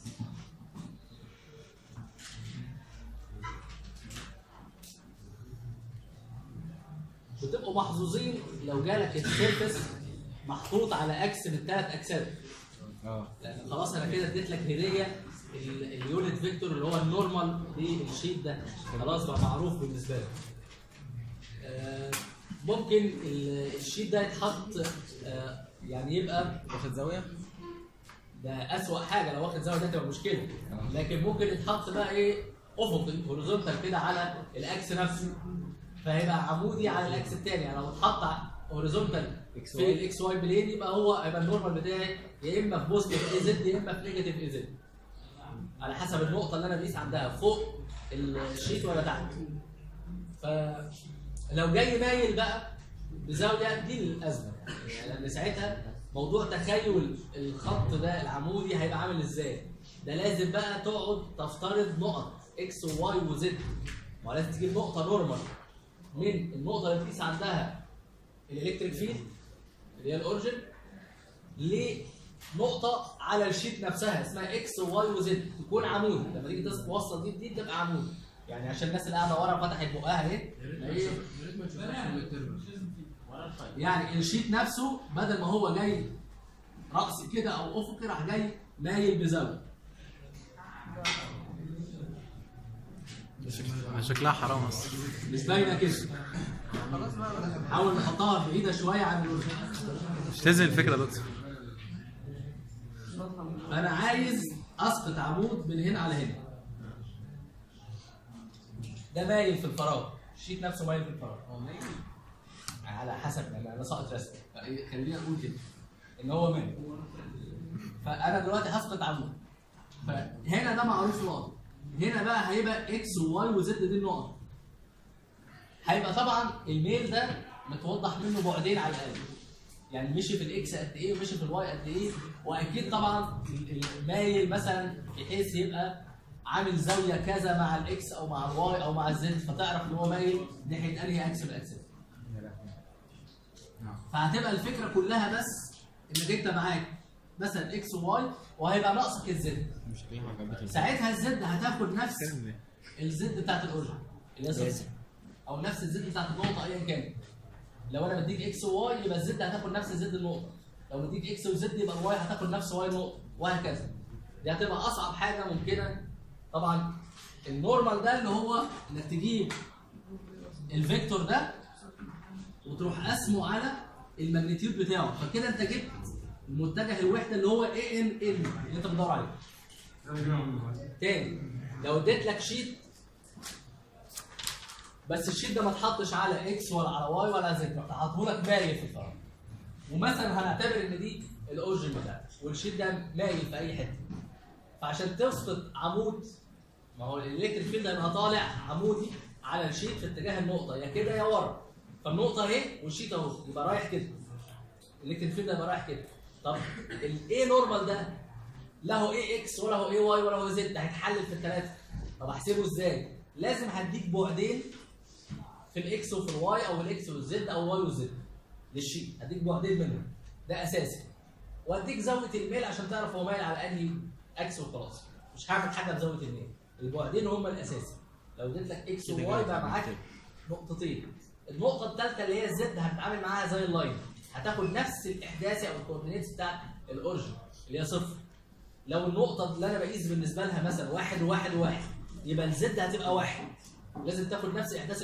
[SPEAKER 1] بتبقوا محظوظين لو جالك السيرفيس محطوط على اكس من ثلاث اكسات
[SPEAKER 4] اه
[SPEAKER 1] لان خلاص انا كده اديت لك هديه ال- اليونت فيكتور اللي هو النورمال للشيت ده خلاص بقى معروف بالنسبه لك آه، ممكن ال- الشيت ده يتحط آه، يعني يبقى
[SPEAKER 3] واخد زاويه
[SPEAKER 1] ده اسوأ حاجه لو واخد زاويه ده تبقى مشكله لكن ممكن يتحط بقى ايه افقي هوريزونتال كده على الاكس نفسه فهيبقى عمودي على الاكس الثاني يعني لو اتحط هوريزونتال في الاكس واي بلين يبقى هو هيبقى النورمال بتاعي يا اما في بوزيتيف اي زد يا اما في نيجاتيف اي زد على حسب النقطه اللي انا بقيس عندها فوق الشيت ولا تحت فلو جاي مايل بقى بزاويه دي الازمه يعني لان ساعتها موضوع تخيل الخط ده العمودي هيبقى عامل ازاي ده لازم بقى تقعد تفترض نقط اكس وواي وزد ولازم تجيب نقطه نورمال من النقطه اللي بتقيس عندها الالكتريك فيلد اللي هي الاورجن لنقطه على الشيت نفسها اسمها اكس وواي وزد تكون عمود لما تيجي توصل دي دي تبقى عمود يعني عشان الناس اللي قاعده ورا فتحت بقها اهي هي يعني الشيت نفسه بدل ما هو جاي رأسي كده او افقي راح جاي مايل بزاويه
[SPEAKER 2] شكلها حرام اصلا
[SPEAKER 1] مش باينه كده حاول نحطها بعيده شويه عن الوجه
[SPEAKER 2] مش تنزل الفكره يا دكتور
[SPEAKER 1] فانا عايز اسقط عمود من هنا على هنا ده مايل في الفراغ الشيت نفسه مايل في الفراغ هو مايل على حسب يعني انا ساقط رسم فإيه، خلينا نقول كده ان هو مايل فانا دلوقتي هسقط عمود فهنا ده معروف نقط هنا بقى هيبقى اكس وواي وزد دي النقط هيبقى طبعا الميل ده متوضح منه بعدين على الاقل يعني مشي في الاكس قد ايه ومشي في الواي قد ايه واكيد طبعا ال- المايل مثلا بحيث يبقى عامل زاويه كذا مع الاكس او مع الواي او مع الزد فتعرف ان هو مايل ناحيه انهي اكس من الاكسات فهتبقى الفكره كلها بس انك انت معاك مثلا اكس وواي وهيبقى ناقصك الزد
[SPEAKER 4] مش شكلها عجبتني
[SPEAKER 1] ساعتها الزد هتاخد نفس الزد بتاعت الاورجن اللي هي صفر او نفس الزد بتاعت النقطه ايا كان لو انا بديك اكس وواي يبقى الزد هتاخد نفس زد النقطه لو بديك اكس وزد يبقى الواي هتاخد نفس واي النقطه وهكذا دي هتبقى اصعب حاجه ممكنه طبعا النورمال ده اللي هو انك تجيب الفيكتور ده وتروح قسمه على الماجنتيود بتاعه فكده انت جبت متجه الوحده اللي هو اي ان ال اللي انت بتدور عليه تاني لو اديت لك شيت بس الشيت ده ما اتحطش على اكس ولا على واي ولا زد حاطه لك مايل في الفراغ ومثلا هنعتبر ان دي الاورجن بتاعتك والشيت ده مايل في اي حته فعشان تسقط عمود ما هو الالكتريك فيلد هيبقى طالع عمودي على الشيت في اتجاه النقطه يا كده يا ورا فالنقطه اهي والشيت اهو يبقى رايح كده الالكتريك فيلد هيبقى رايح كده طب الاي نورمال ده لا هو اي اكس ولا هو اي واي ولا هو زد هيتحلل في الثلاثه طب احسبه ازاي؟ لازم هديك بعدين في الاكس وفي الواي او الاكس والزد او الواي والزد للشيء هديك بعدين منهم ده اساسي واديك زاويه الميل عشان تعرف هو مايل على انهي اكس وخلاص مش هعمل حاجه بزاويه الميل البعدين هم الاساسي لو اديت لك اكس وواي بقى معاك نقطتين النقطه الثالثه اللي هي الزد هتتعامل معاها زي اللاين هتاخد نفس الاحداثي او الكوردينيتس بتاع الاورجن اللي هي صفر لو النقطة اللي أنا بقيس بالنسبة لها مثلا واحد وواحد وواحد يبقى الزد هتبقى واحد لازم تاخد نفس إحداث النقطة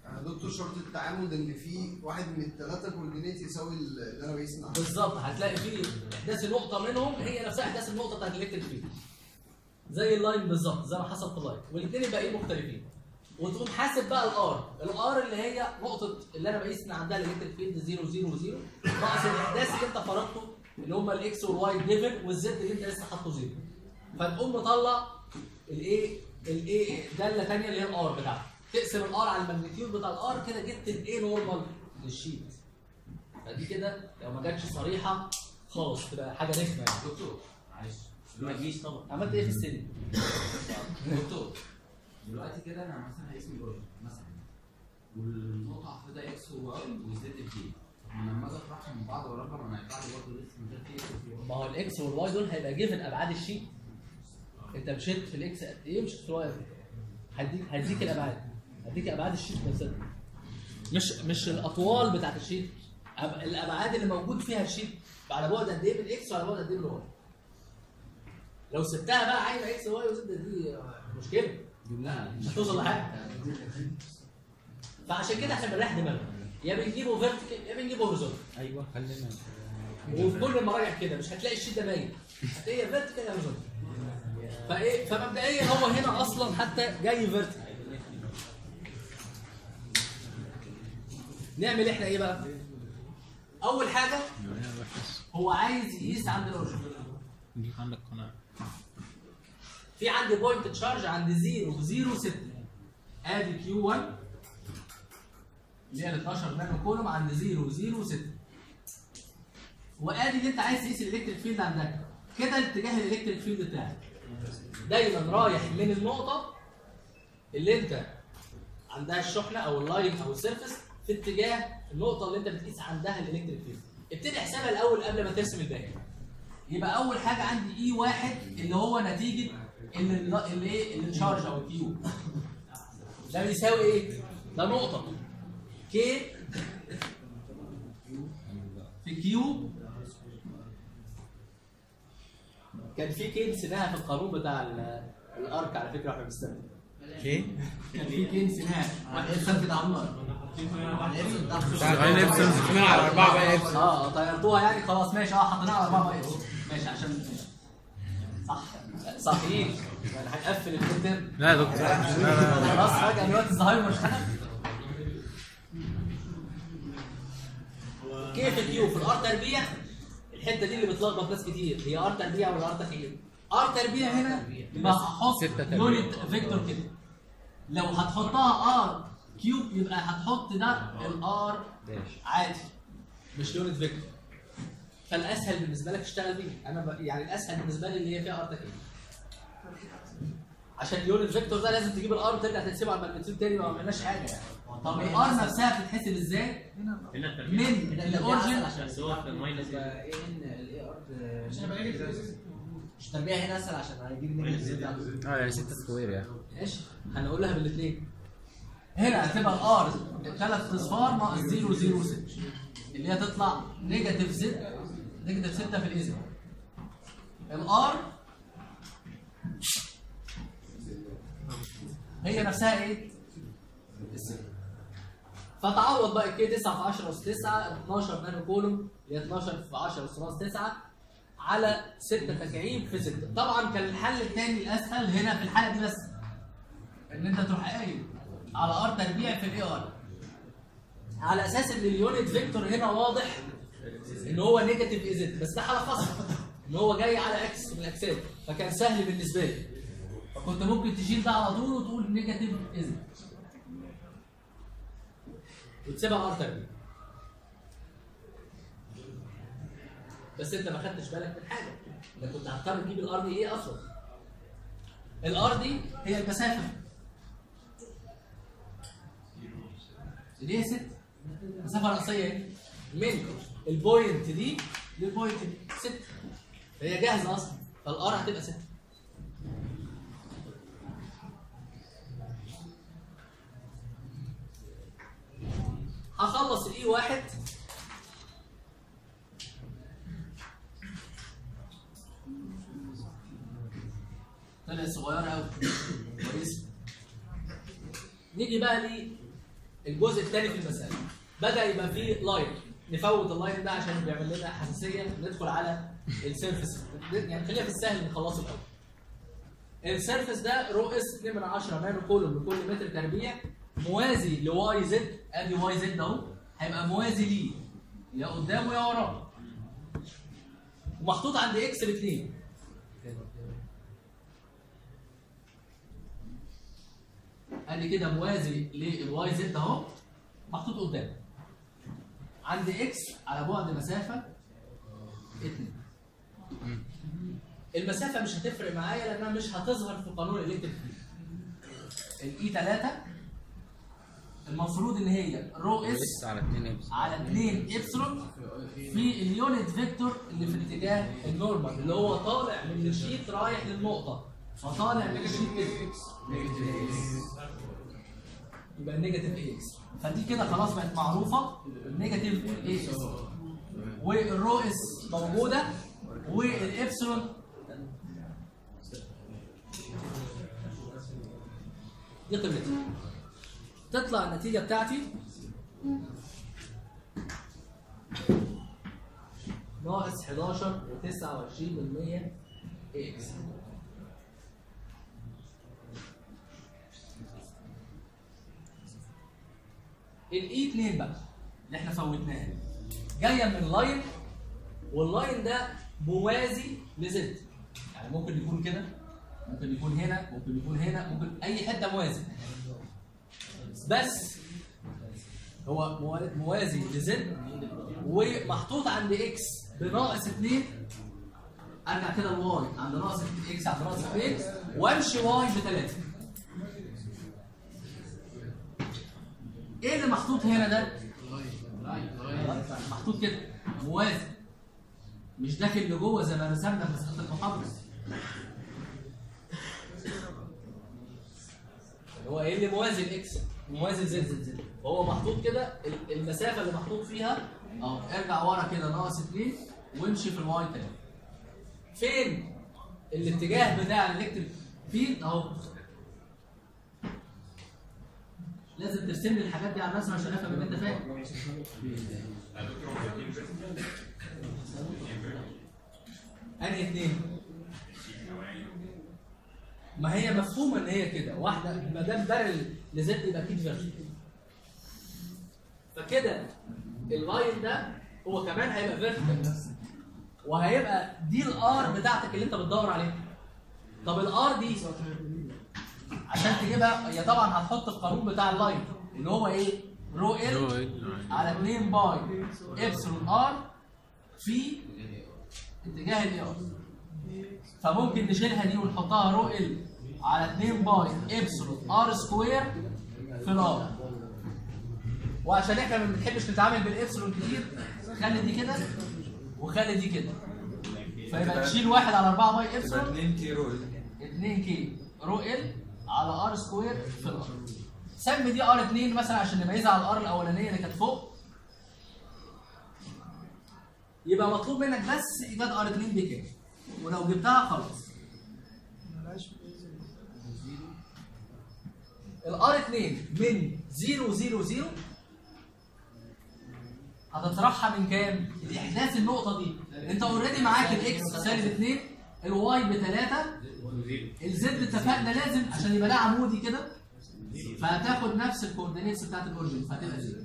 [SPEAKER 5] يعني دكتور شرط التعامد ان في واحد من الثلاثه كوردينيت يساوي اللي انا بقيس عنه
[SPEAKER 1] بالظبط هتلاقي في احداث نقطه منهم هي نفسها احداث النقطه بتاعت الالكتريك فيلد زي اللاين بالظبط زي ما حصل في اللاين والاثنين الباقيين مختلفين وتقوم حاسب بقى الار الار اللي هي نقطه اللي انا بقيس ان عندها الالكتريك فيلد 0 0 0 ناقص الاحداث اللي انت فرضته اللي هم الاكس والواي جيفن والزد اللي انت لسه حاطه زيرو فتقوم مطلع الايه الايه داله ثانيه اللي هي الار بتاعتك تقسم الار على الماجنتيود بتاع الار كده جبت الايه نورمال للشيت فدي كده لو ما جاتش صريحه خالص تبقى حاجه رخمه يعني
[SPEAKER 3] دكتور معلش ما تجيش طبعا
[SPEAKER 1] عملت ايه في السن؟
[SPEAKER 3] دكتور دلوقتي كده انا مثلا هقيس من الاوريجن مثلا والنقطه هاخدها اكس وواي وزد في انا لما اجي اطرحهم من بعض وارقم انا هيطلع لي برضه لسه من غير في اكس وفي
[SPEAKER 1] ما هو الاكس والواي دول هيبقى جيفن ابعاد الشيت انت مشيت في الاكس قد ايه مشيت في الواي قد ايه هديك هديك الابعاد هديك ابعاد الشيت نفسها مش مش الاطوال بتاعت الشيت أب- الابعاد اللي موجود فيها الشيت على بعد قد ايه من الاكس وعلى بعد قد ايه من الواي لو سبتها بقى عايزه اكس واي وزد دي مشكله
[SPEAKER 3] لا
[SPEAKER 1] مش هتوصل لحاجه فعشان كده احنا بنريح دماغنا يا بنجيبه فيرتيكال يا بنجيبه هوريزونتال
[SPEAKER 4] ايوه خلينا
[SPEAKER 1] وفي كل المراجع كده مش هتلاقي الشيت ده باين هتلاقيه فيرتيكال يا هوريزونتال فايه فمبدئيا هو هنا اصلا حتى جاي فيرتيكال نعمل احنا ايه بقى؟ اول حاجه هو عايز يقيس عند الاورجن
[SPEAKER 2] دي عندك قناعه
[SPEAKER 1] في عندي بوينت تشارج عند 0 0 6 ادي كيو 1 اللي هي ال 12 نانو كولوم عند 0 0 6 وادي اللي انت عايز تقيس الالكتريك فيلد عندك كده اتجاه الالكتريك فيلد بتاعك دايما رايح من النقطه اللي انت عندها الشحنه او اللاين او السيرفس في اتجاه النقطه اللي انت بتقيس عندها الالكتريك فيلد ابتدي احسبها الاول قبل ما ترسم الباقي يبقى اول حاجه عندي اي واحد اللي هو نتيجه اللي اللي ايه اللي تشارج او الكيو ده بيساوي ايه؟ ده نقطه كي في كيو كان في كي نسيناها في القانون بتاع ال- الارك على فكره واحنا بنستخدم
[SPEAKER 2] ايه؟
[SPEAKER 1] كان في كي نسيناها واحد انسان كده عمار
[SPEAKER 2] غاين ابسون سكنها على اربعه بقى ابسون
[SPEAKER 1] اه طيرتوها يعني خلاص ماشي اه حطيناها على 4 باي ماشي عشان ماشي. صح صحيح يعني هنقفل الفلتر
[SPEAKER 2] لا يا دكتور لا لا لا
[SPEAKER 1] خلاص فجاه دلوقتي الزهايمر اشتغل كيف الكيو في الار تربيع الحته دي اللي بتلخبط ناس كتير هي ار تربيع ولا ار تخيل ار تربيع هنا يبقى هحط
[SPEAKER 4] ستة تربيع.
[SPEAKER 1] يونت فيكتور كده لو هتحطها ار كيوب يبقى هتحط ده الار
[SPEAKER 4] داش
[SPEAKER 1] عادي مش يونت فيكتور فالاسهل بالنسبه لك تشتغل بيه انا ب... يعني الاسهل بالنسبه لي اللي هي فيها ار تكييف عشان اليونت فيكتور ده لازم تجيب الار وترجع تحسبه على الماجنتيود تاني ما عملناش حاجه يعني طب الار نفسها بتتحسب ازاي؟ من الاورجن
[SPEAKER 8] بس هو في الماينس
[SPEAKER 3] يبقى ايه ان الاي ار مش تربيع هنا اسهل عشان هيجيب نيجاتيف زد على
[SPEAKER 4] اه يعني 6 سكوير يعني
[SPEAKER 1] ماشي هنقولها بالاثنين هنا هتبقى الار ثلاث اصفار ناقص 0 0 6 اللي هي تطلع نيجاتيف زد نيجاتيف 6 في الاذن الار هي نفسها ايه؟ الستة. فتعوض بقى الكي 9 في 10 اس 9 12 نانو كولوم اللي هي 12 في 10 اس ناقص 9 على 6 تكعيب في 6 طبعا كان الحل الثاني الاسهل هنا في الحاله دي بس ان انت تروح قايل على ار تربيع في الاي ار على اساس ان اليونت فيكتور هنا واضح ان هو نيجاتيف ايزد بس ده حاله خاصه ان هو جاي على اكس من الاكسات فكان سهل بالنسبه لي فكنت ممكن تشيل ده على طول وتقول نيجاتيف ايزد وتسيبها ار تربيع بس انت ما خدتش بالك من حاجه انت كنت هتضطر تجيب الار دي ايه اصلا الار دي هي المسافه اللي هي 6 مسافه رأسيه اهي من البوينت دي للبوينت دي 6 فهي جاهزه اصلا فالار هتبقى 6 هخلص الاي واحد طلعت صغيره قوي كويس نيجي بقى الجزء الثاني في المساله بدا يبقى فيه لاين نفوت اللاين ده عشان بيعمل لنا حساسيه ندخل على السيرفس يعني خلينا في السهل نخلصه الاول السيرفس ده رؤس 2 من 10 نانو كولوم لكل متر تربيع موازي لواي زد ادي واي زد اهو هيبقى موازي ليه يا قدامه يا وراه ومحطوط عند اكس باثنين ادي كده موازي للواي زد اهو محطوط قدامه عند اكس على بعد مسافه 2 المسافه مش هتفرق معايا لانها مش هتظهر في قانون الالكتريك الاي 3 المفروض ان هي رو اس
[SPEAKER 4] لسه على 2 ابس
[SPEAKER 1] على 2 ابسلون في اليونت فيكتور اللي في الاتجاه النورمال اللي هو طالع من الشيت رايح للنقطه فطالع من الشيت كده يبقى نيجاتيف اكس فدي كده خلاص بقت معروفه نيجاتيف اكس والرو اس موجوده والابسلون دي قيمتها تطلع النتيجه بتاعتي ناقص 11 و29% اكس الاي 2 بقى اللي احنا فوتناها جايه من لاين واللاين ده موازي لزد يعني ممكن يكون كده ممكن يكون هنا ممكن يكون هنا ممكن اي حته موازي بس هو موا- موازي لزد ومحطوط عند اكس بناقص 2 ارجع كده لواي عند ناقص اكس عند ناقص 2 وامشي واي بثلاثه ايه اللي محطوط هنا ده؟ محطوط كده موازي مش داخل لجوه زي ما رسمنا في مساله المحاضره هو ايه اللي موازي الاكس موازي زد زد زد فهو محطوط كده ال- المسافه اللي محطوط فيها اهو ارجع ورا كده ناقص 2 وامشي في الواي تاني فين الاتجاه بتاع الالكتريك فيلد اهو لازم ترسم لي الحاجات دي على الرسمه عشان افهم ان انت فاهم انهي اتنين ما هي مفهومه ان هي كده واحده ما دام بارل لزد يبقى اكيد فيرتيكال فكده اللاين ده هو كمان هيبقى فيرتيكال وهيبقى دي الار بتاعتك اللي انت بتدور عليها طب الار دي عشان تجيبها هي طبعا هتحط القانون بتاع اللاين اللي هو ايه؟ رو ال على 2 باي ابسلون ار في اتجاه الاي ار فممكن نشيلها دي ونحطها رو ال على 2 باي ابسلون ار سكوير في الار وعشان احنا ما بنحبش نتعامل بالابسلون كتير خلي دي كده وخلي دي كده فيبقى تشيل واحد على 4 باي ابسلون
[SPEAKER 7] 2 كيلو
[SPEAKER 1] 2 كي رو ال على ار سكوير في الار سمي دي ار 2 مثلا عشان نميزها على الار الاولانيه اللي كانت فوق يبقى مطلوب منك بس ايجاد ار 2 دي كده ولو جبتها خلاص الار 2 من 0 0 0 هتطرحها من كام؟ الاحداث النقطه دي انت اوريدي معاك الاكس سالب 2 الواي ب 3 الزد اتفقنا لازم عشان يبقى ده عمودي كده فهتاخد نفس الكوردينيتس بتاعت الاوريجن فهتبقى زيرو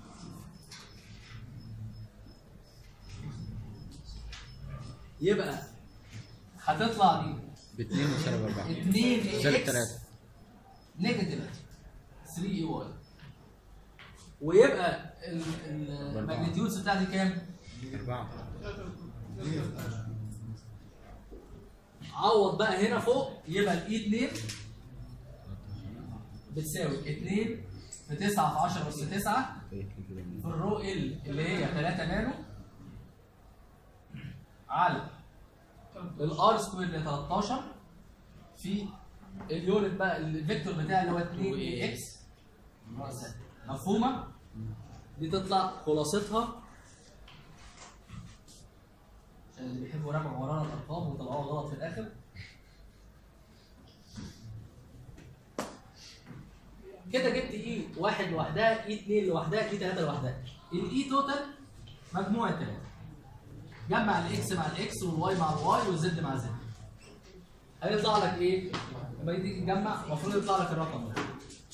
[SPEAKER 1] يبقى هتطلع دي
[SPEAKER 4] ب 2 وسالب 4
[SPEAKER 1] 2
[SPEAKER 4] سالب
[SPEAKER 1] اكس
[SPEAKER 4] 3
[SPEAKER 1] نيجاتيف 3 اي واي ويبقى الماجنتيودز بتاعتي كام؟
[SPEAKER 4] 4
[SPEAKER 1] عوض بقى هنا فوق يبقى الاي 2 بتساوي 2 في 9 في 10 اس 9 في الرو ال اللي هي 3 نانو على الار سكوير اللي هي 13 في اليونت بقى الفيكتور بتاعي اللي هو 2 اي اكس مفهومه؟ دي تطلع خلاصتها عشان اللي بيحبوا يراجعوا ورانا الارقام ويطلعوها غلط في الاخر كده جبت اي واحد لوحدها اي 2 لوحدها اي 3 لوحدها الاي توتال مجموع الثلاثه جمع الاكس مع الاكس والواي مع الواي والزد مع الزد هيطلع لك ايه؟ لما تيجي تجمع المفروض يطلع لك الرقم ده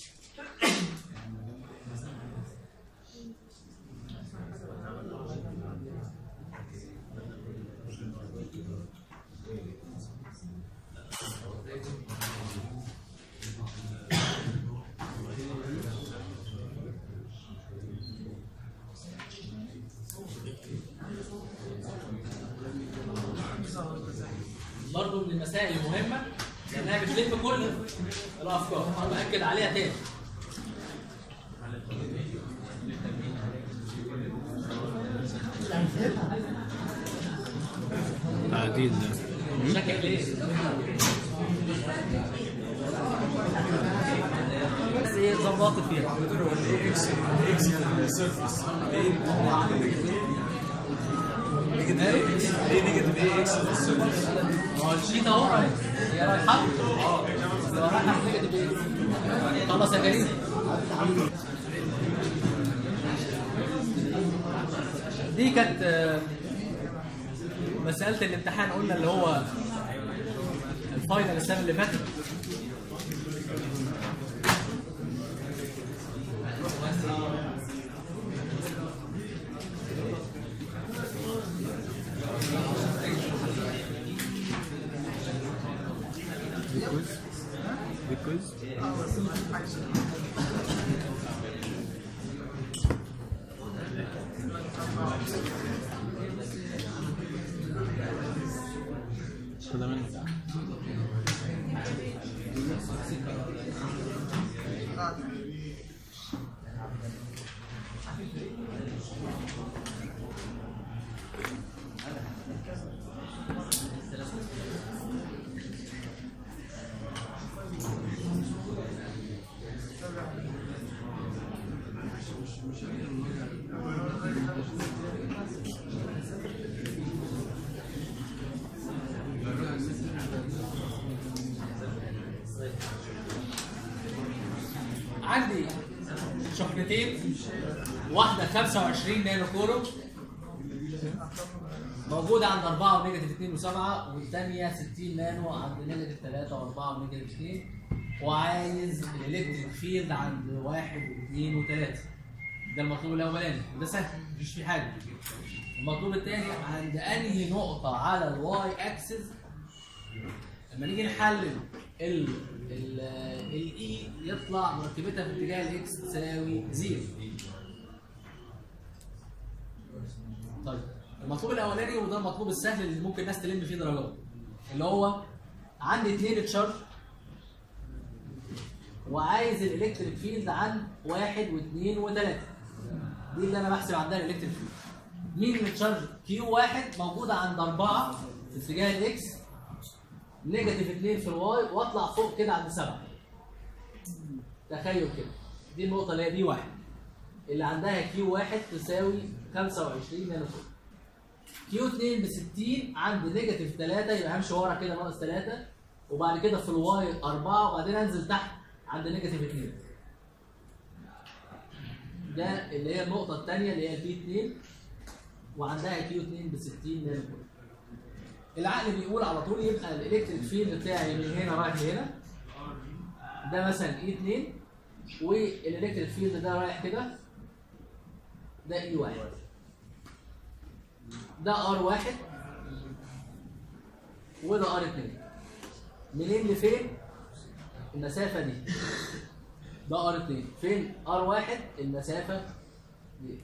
[SPEAKER 1] برضه من المسائل المهمه لانها بتلم كل الافكار انا باكد عليها تاني
[SPEAKER 2] تعديل ده
[SPEAKER 1] شكل ليه؟ بس ايه ظبطت فيها
[SPEAKER 7] اكس اكس يعني سيرفيس ليه نيجاتيف ايه اكس في السيرفيس
[SPEAKER 1] ما هو الشيت اهو هي رايحه اه رايحه نيجاتيف ايه؟ خلاص يا كريم دي كانت آه، مسألة الامتحان قلنا اللي هو الفاينل السنة اللي فاتت
[SPEAKER 2] because خدها منك
[SPEAKER 1] عندي شحنتين واحدة 25 نانو كورو موجودة عند 4 ونيجاتيف 2 و7 والثانية 60 نانو عند نيجاتيف 3 و4 ونيجاتيف 2 وعايز الالكتريك فيلد عند 1 و2 و3 ده المطلوب الاولاني وده سهل مفيش فيه حاجة المطلوب الثاني عند انهي نقطة على الواي اكسس لما نيجي نحلل ال ال الاي يطلع مركبتها في اتجاه الاكس تساوي زيرو طيب المطلوب الاولاني وده المطلوب السهل اللي ممكن الناس تلم فيه درجات اللي هو عندي اثنين تشارج وعايز الالكتريك فيلد عن واحد واثنين وثلاثه دي اللي انا بحسب عندها الالكتريك فيلد مين التشارج كيو واحد موجوده عند اربعه في اتجاه الاكس نيجاتيف 2 في الواي واطلع فوق كده عند 7 تخيل كده دي النقطه اللي هي دي واحد اللي عندها كيو واحد تساوي 25 نانو فولت كيو 2 ب 60 عند نيجاتيف 3 يبقى همشي ورا كده ناقص 3 وبعد كده في الواي 4 وبعدين انزل تحت عند نيجاتيف 2 ده اللي هي النقطه الثانيه اللي هي البي 2 وعندها كيو 2 ب 60 نانو فولت العقل بيقول على طول يبقى الالكتريك فيلد بتاعي من هنا رايح لهنا ده مثلا اي 2 والالكتريك فيلد ده رايح كده ده اي 1 ده ار 1 وده ار 2 منين لفين؟ المسافة دي ده ار 2 فين؟ ار 1 المسافة دي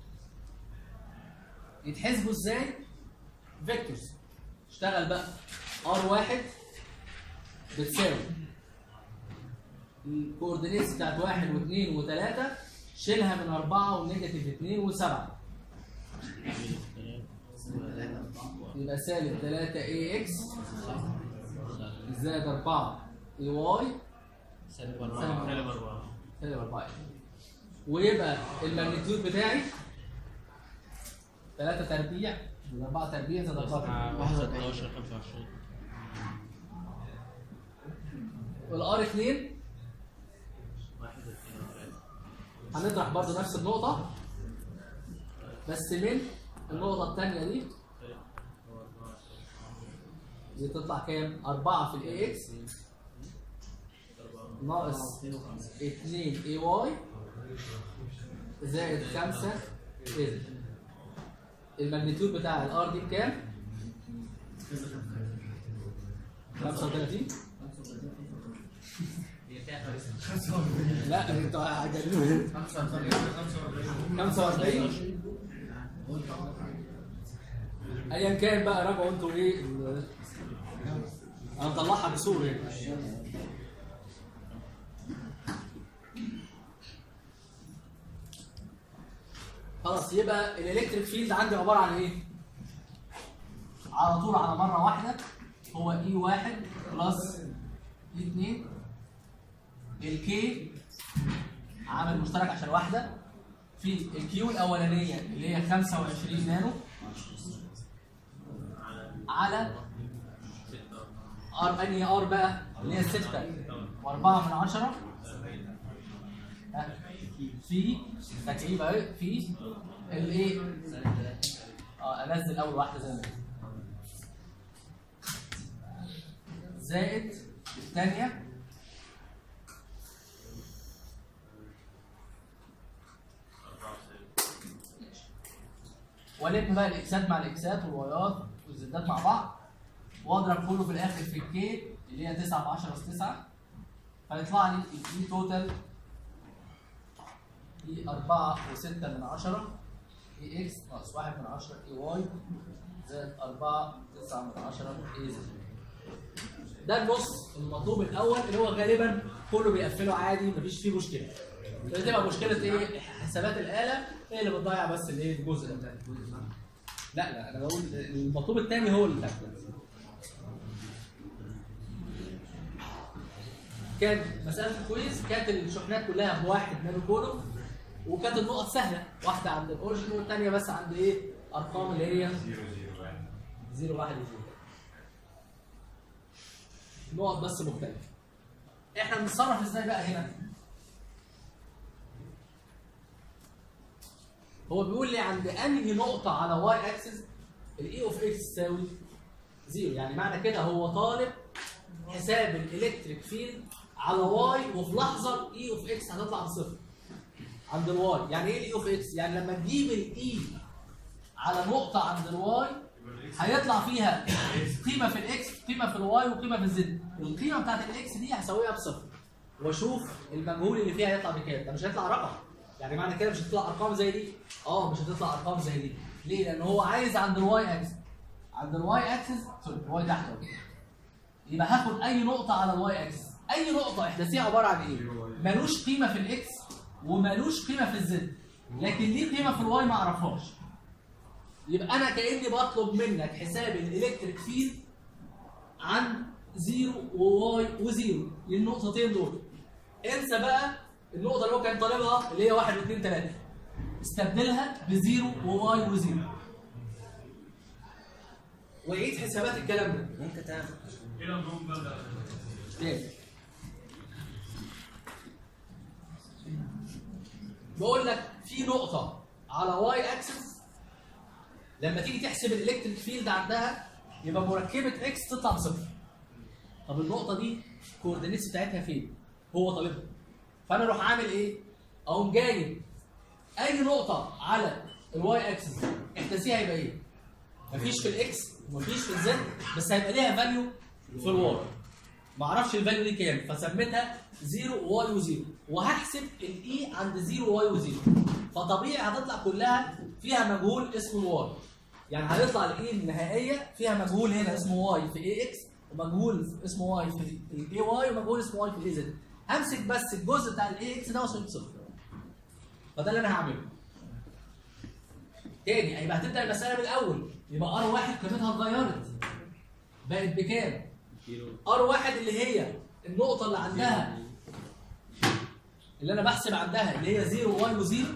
[SPEAKER 1] يتحسبوا ازاي؟ فيكتورز اشتغل بقى ار واحد بتساوي الكوردينيتس بتاعت واحد واثنين وثلاثة شيلها من أربعة ونيجاتيف اثنين وسبعة يبقى سالب 3 اي اكس زائد 4 اي واي
[SPEAKER 8] سالب 4 سالب 4
[SPEAKER 1] سالب 4 ويبقى الماجنتيود بتاعي 3 تربيع من 4 تربيع زائد 4
[SPEAKER 8] 1 16 25
[SPEAKER 1] والار 2
[SPEAKER 8] 1 2
[SPEAKER 1] هنطرح برضه نفس النقطة بس من النقطة الثانية دي دي تطلع كام؟ 4 في الاي اكس ناقص 2 اي واي زائد 5 اي الماجنتيود بتاع الار دي بكام؟ 35 لا انتوا عجلوني 45 ايا كان بقى راجعوا انتوا ايه ال- انا مطلعها بصور يعني خلاص يبقى الالكتريك فيلد عندي عباره عن ايه؟ على طول على مره واحده هو اي واحد بلس اي 2 الكي عامل مشترك عشان واحده في الكيو الاولانيه اللي هي 25 نانو على ار انهي ار بقى اللي هي 6 و4 من 10 في تكعيب اهي في الايه اه انزل اول واحده زي ما هي. زائد الثانيه والم بقى الاكسات مع الاكسات والوايات والزدات مع بعض واضرب كله في الاخر في الكي اللي هي 9 ب 10 اس 9 فيطلع لي الاي توتال اي 4 و6 من 10 اي اكس ناقص 1 من 10 اي واي زائد 4 9 من 10 اي زد ده النص المطلوب الاول اللي هو غالبا كله بيقفله عادي مفيش فيه مشكله بتبقى مشكله ايه حسابات الاله هي اللي بتضيع بس الايه الجزء ده لا لا انا بقول المطلوب الثاني هو اللي تحت كان مساله الكويز كانت الشحنات كلها بواحد نانو كولوم وكانت النقط سهله واحده عند الاوريجن والثانيه بس عند ايه ارقام اللي هي 0 1 0 نقط بس مختلفه احنا بنتصرف ازاي بقى هنا هو بيقول لي عند انهي نقطه على واي اكسس الاي اوف اكس تساوي زيرو يعني معنى كده هو طالب حساب الالكتريك فيلد على واي وفي لحظه الاي اوف اكس هتطلع بصفر عند الواي يعني ايه الاي اوف اكس يعني لما تجيب الاي على نقطه عند الواي هيطلع فيها قيمه في الاكس قيمه في الواي وقيمه في الزد القيمه بتاعت الاكس دي هساويها بصفر واشوف المجهول اللي فيها هيطلع بكام ده مش هيطلع رقم يعني معنى كده مش هتطلع ارقام زي دي اه مش هتطلع ارقام زي دي ليه لان هو عايز عند الواي اكسس عند الواي اكسس سوري الواي تحت أهو. يبقى هاخد اي نقطه على الواي اكسس اي نقطه احداثيه عباره عن ايه ملوش قيمه في الاكس وملوش قيمه في الزد لكن ليه قيمه في الواي ما اعرفهاش يبقى انا كاني بطلب منك حساب الالكتريك فيلد عن زيرو وواي وزيرو للنقطتين دول انسى بقى النقطه اللي هو كان طالبها اللي هي 1 2 3 استبدلها بزيرو وواي وزيرو وعيد حسابات الكلام ده
[SPEAKER 9] ممكن تاخد
[SPEAKER 1] تاني بقول لك في نقطة على واي اكسس لما تيجي تحسب الالكتريك فيلد عندها يبقى مركبة اكس تطلع بصفر. طب النقطة دي الكوردينيتس بتاعتها فين؟ هو طالبها. فانا اروح عامل ايه؟ اقوم جايب اي نقطة على الواي اكسس احداثيها هيبقى ايه؟ مفيش في الاكس ومفيش في الزد بس هيبقى ليها فاليو في الواي. ما اعرفش الفاليو دي كام فسميتها 0 واي و0 وهحسب الاي عند 0 واي و0 فطبيعي هتطلع كلها فيها مجهول اسمه الواي يعني هيطلع الاي النهائيه فيها مجهول هنا اسمه واي في اي اكس ومجهول اسمه واي في الاي واي ومجهول اسمه واي في الاي زد همسك بس الجزء بتاع الاي اكس ده واسيبه صفر فده اللي انا هعمله تاني يبقى هتبدا المساله من الاول يبقى ار واحد قيمتها اتغيرت بقت بكام؟ ار واحد اللي هي النقطة اللي عندها اللي أنا بحسب عندها اللي هي 0 واي و0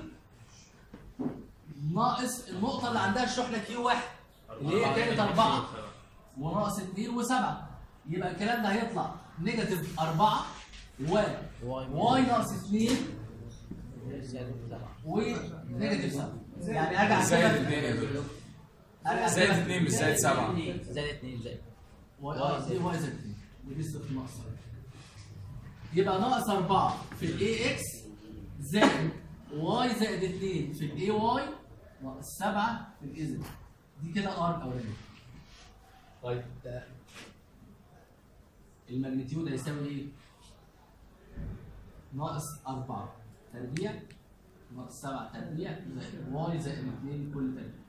[SPEAKER 1] ناقص النقطة اللي عندها الشحنة كيو واحد اللي هي كانت 4 وناقص 2 و7 يبقى الكلام ده هيطلع نيجاتيف 4 و واي ناقص 2 ونيجاتيف 7 يعني ارجع
[SPEAKER 7] زائد
[SPEAKER 1] كده
[SPEAKER 7] اتنين يا دكتور
[SPEAKER 1] ارجع
[SPEAKER 7] زائد
[SPEAKER 1] كده.
[SPEAKER 7] اتنين مش زائد سبعة
[SPEAKER 1] زائد 2 زائد واي اه دي واي زائد 2 ودي صفر ناقص يبقى ناقص 4 في الاي اكس زائد واي زائد 2 في الاي واي ناقص 7 في الاي زد دي كده ار الاولانيه طيب ده الماجنتيود هيساوي ايه؟ ناقص 4 تربيع ناقص 7 تربيع زائد واي زائد 2 كل تربيع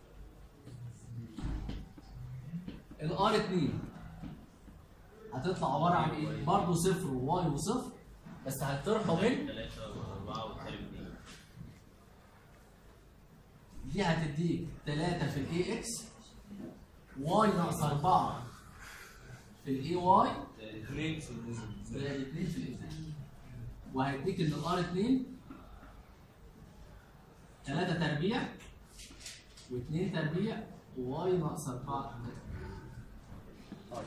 [SPEAKER 1] الار 2 هتطلع عباره عن ايه؟ برضه صفر وواي وصفر بس هتطرحوا من
[SPEAKER 8] 3 و4 وسالب 2
[SPEAKER 1] دي هتديك 3 في الاي اكس واي ناقص 4 في الاي واي
[SPEAKER 7] اتنين في النزل
[SPEAKER 1] زائد 2 في الاي وهيديك ان الار 2 3 تربيع و2 تربيع وواي ناقص 4 طيب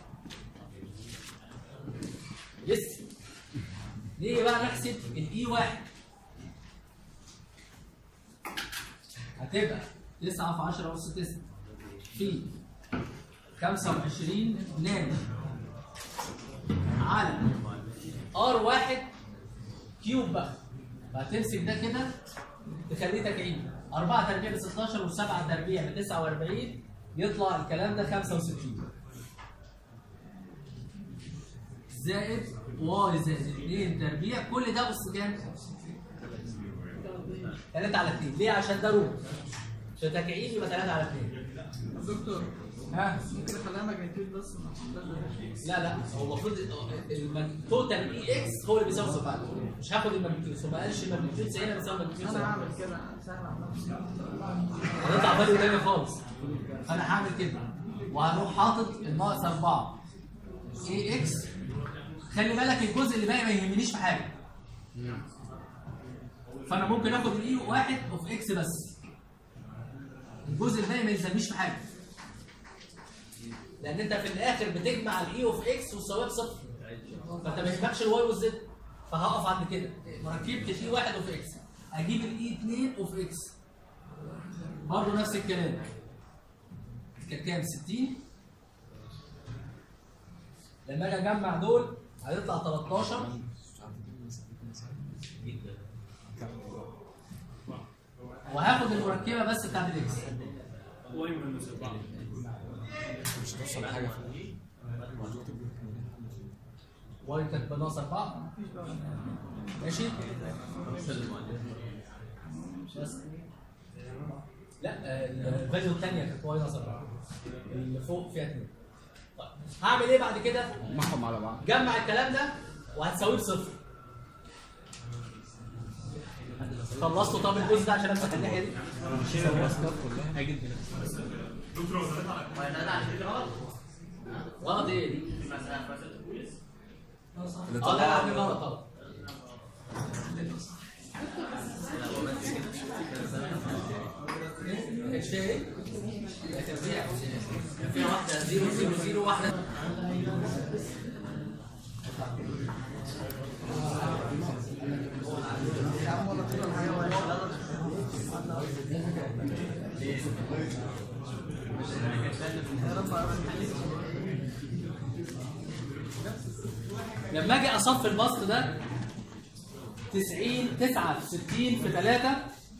[SPEAKER 1] لسه نيجي بقى نحسب الاي واحد هتبقى 9 في 10 أس 9 في 25 نانو على ار واحد كيوب بقى فهتمسك ده كده تخليه تكعيب 4 تربيع ب 16 و7 تربيع ب 49 يطلع الكلام ده 65 زائد واي زائد 2 تربيع كل ده بص كام؟ 3 على 2 ليه؟ عشان ده روت عشان تكعيب يبقى 3 على 2
[SPEAKER 5] دكتور
[SPEAKER 1] ها
[SPEAKER 5] ممكن اخليها ماجنتيود بس ما احطهاش
[SPEAKER 1] لا لا هو المفروض التوتال اي اكس هو اللي بيساوي صفر مش هاخد الماجنتيود هو ما قالش الماجنتيود سيئه بيساوي الماجنتيود
[SPEAKER 5] انا
[SPEAKER 1] سيئه
[SPEAKER 5] هعمل كده سهل على نفسي
[SPEAKER 1] هنطلع بالي قدامي خالص فانا هعمل كده وهروح حاطط الناقص 4 اي اكس خلي بالك الجزء اللي باقي ما يهمنيش في حاجه فانا ممكن اخد الاي واحد اوف اكس بس الجزء الباقي ما يلزمنيش في حاجه لان انت في الاخر بتجمع الاي اوف اكس وتساويها بصفر فانت ما يهمكش الواي والزد فهقف عند كده ركبت الاي واحد اوف اكس اجيب الاي 2 اوف اكس برضه نفس الكلام كان كام 60 لما اجي اجمع دول هيطلع 13 وهاخد المركبه بس بتاعت الاكس
[SPEAKER 7] مش هتوصل لحاجة في
[SPEAKER 1] واي كانت بناقص 4 ماشي بس لا آه، الفاليو الثانيه كانت واي ناقص 4 اللي فوق فيها 2 طيب هعمل ايه بعد كده؟
[SPEAKER 4] جمعهم على بعض
[SPEAKER 1] جمع الكلام ده وهتساويه بصفر خلصتوا طب الجزء ده عشان امسح الناحيه دي غلط ايه دي؟
[SPEAKER 7] اللي
[SPEAKER 1] اه لا لا
[SPEAKER 7] طلع
[SPEAKER 1] دي غلط غلط كانش فيها ايه؟ لا، كان فيها كان فيها واحدة 0 0 0 واحدة
[SPEAKER 5] يا عم ولا تقول حاجه ولا يا رب
[SPEAKER 1] لما اجي اصفي البسط ده 90 9 في 60 في 3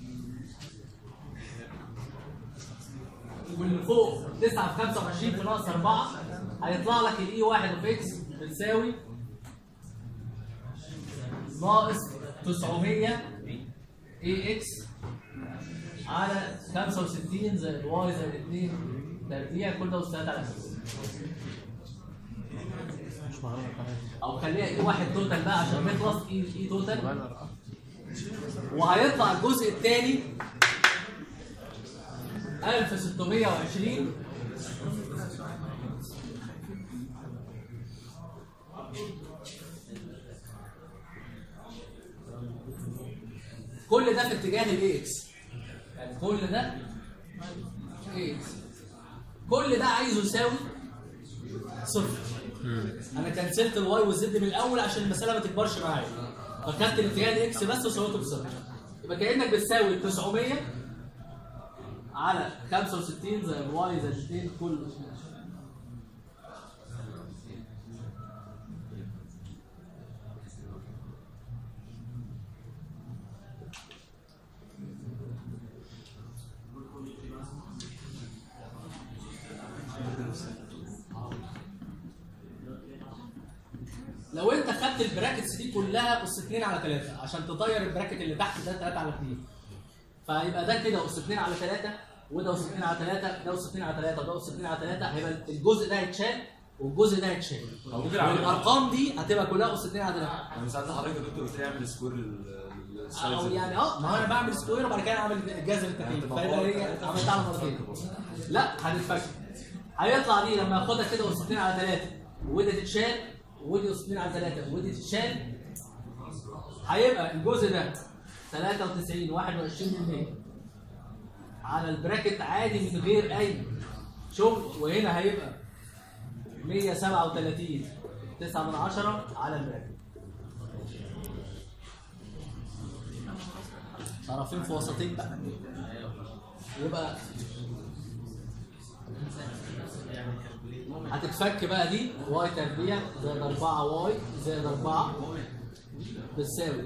[SPEAKER 1] واللي فوق 9 في 25 في ناقص 4 هيطلع لك الاي 1 اوف اكس بتساوي ناقص 900 اي اكس على 65 زائد واي زائد 2 تربيع كل ده والسالب على 5 او خليها اي واحد توتال بقى عشان نخلص اي اي توتال وهيطلع الجزء الثاني 1620 كل ده في اتجاه الاي اكس يعني كل ده اي اكس كل ده عايزه يساوي صفر انا كنسلت الواي والزد من الاول عشان المساله ما تكبرش معايا فخدت الاتجاه الاكس بس وسويته بصفر يبقى كانك بتساوي 900 على 65 زائد واي زائد 2 كله لو انت خدت البراكتس دي كلها اس 2 على 3 عشان تطير البراكت اللي تحت ده 3 على 2 فيبقى ده كده اس 2 على 3 وده اس 2 على 3 ده اس 2 على 3 وده اس 2 على 3 هيبقى الجزء ده هيتشال والجزء ده هيتشال والارقام دي هتبقى كلها اس 2 على 3
[SPEAKER 7] انا ساعتها حضرتك يا دكتور قلت لي اعمل سكور لل- للسايز
[SPEAKER 1] او
[SPEAKER 7] ال-
[SPEAKER 1] يعني اه ما هو انا بعمل سكوير وبعد كده اعمل جذر التكييف فيبقى هي عملتها على مرتين لا هتتفك هيطلع دي لما اخدها كده اس 2 على 3 ودي تتشال ودي اس 2 على 3 ودي تتشال هيبقى الجزء ده 93 21% على البراكت عادي من غير اي شغل وهنا هيبقى 137 9 من 10 على البراكت طرفين في وسطين بقى يبقى هتتفك بقى دي واي تربيع زائد 4 واي زائد 4 بتساوي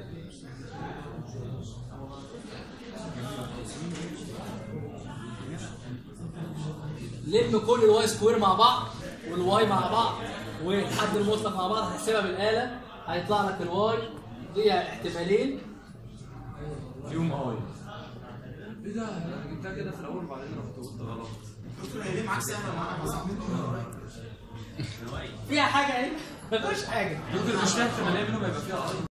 [SPEAKER 1] لم كل الواي سكوير مع بعض والواي مع بعض والحد المطلق مع بعض هتحسبها بالآلة هيطلع لك الواي ليها احتمالين
[SPEAKER 7] فيهم اي ايه ده انا جبتها كده في الاول وبعدين رحت قلت غلط
[SPEAKER 5] دكتور هي ليه معاك سهله معانا مصعب
[SPEAKER 1] فيها حاجة ايه؟ مفيش حاجة
[SPEAKER 7] دكتور مش فاهم احتماليه منهم هيبقى فيها اي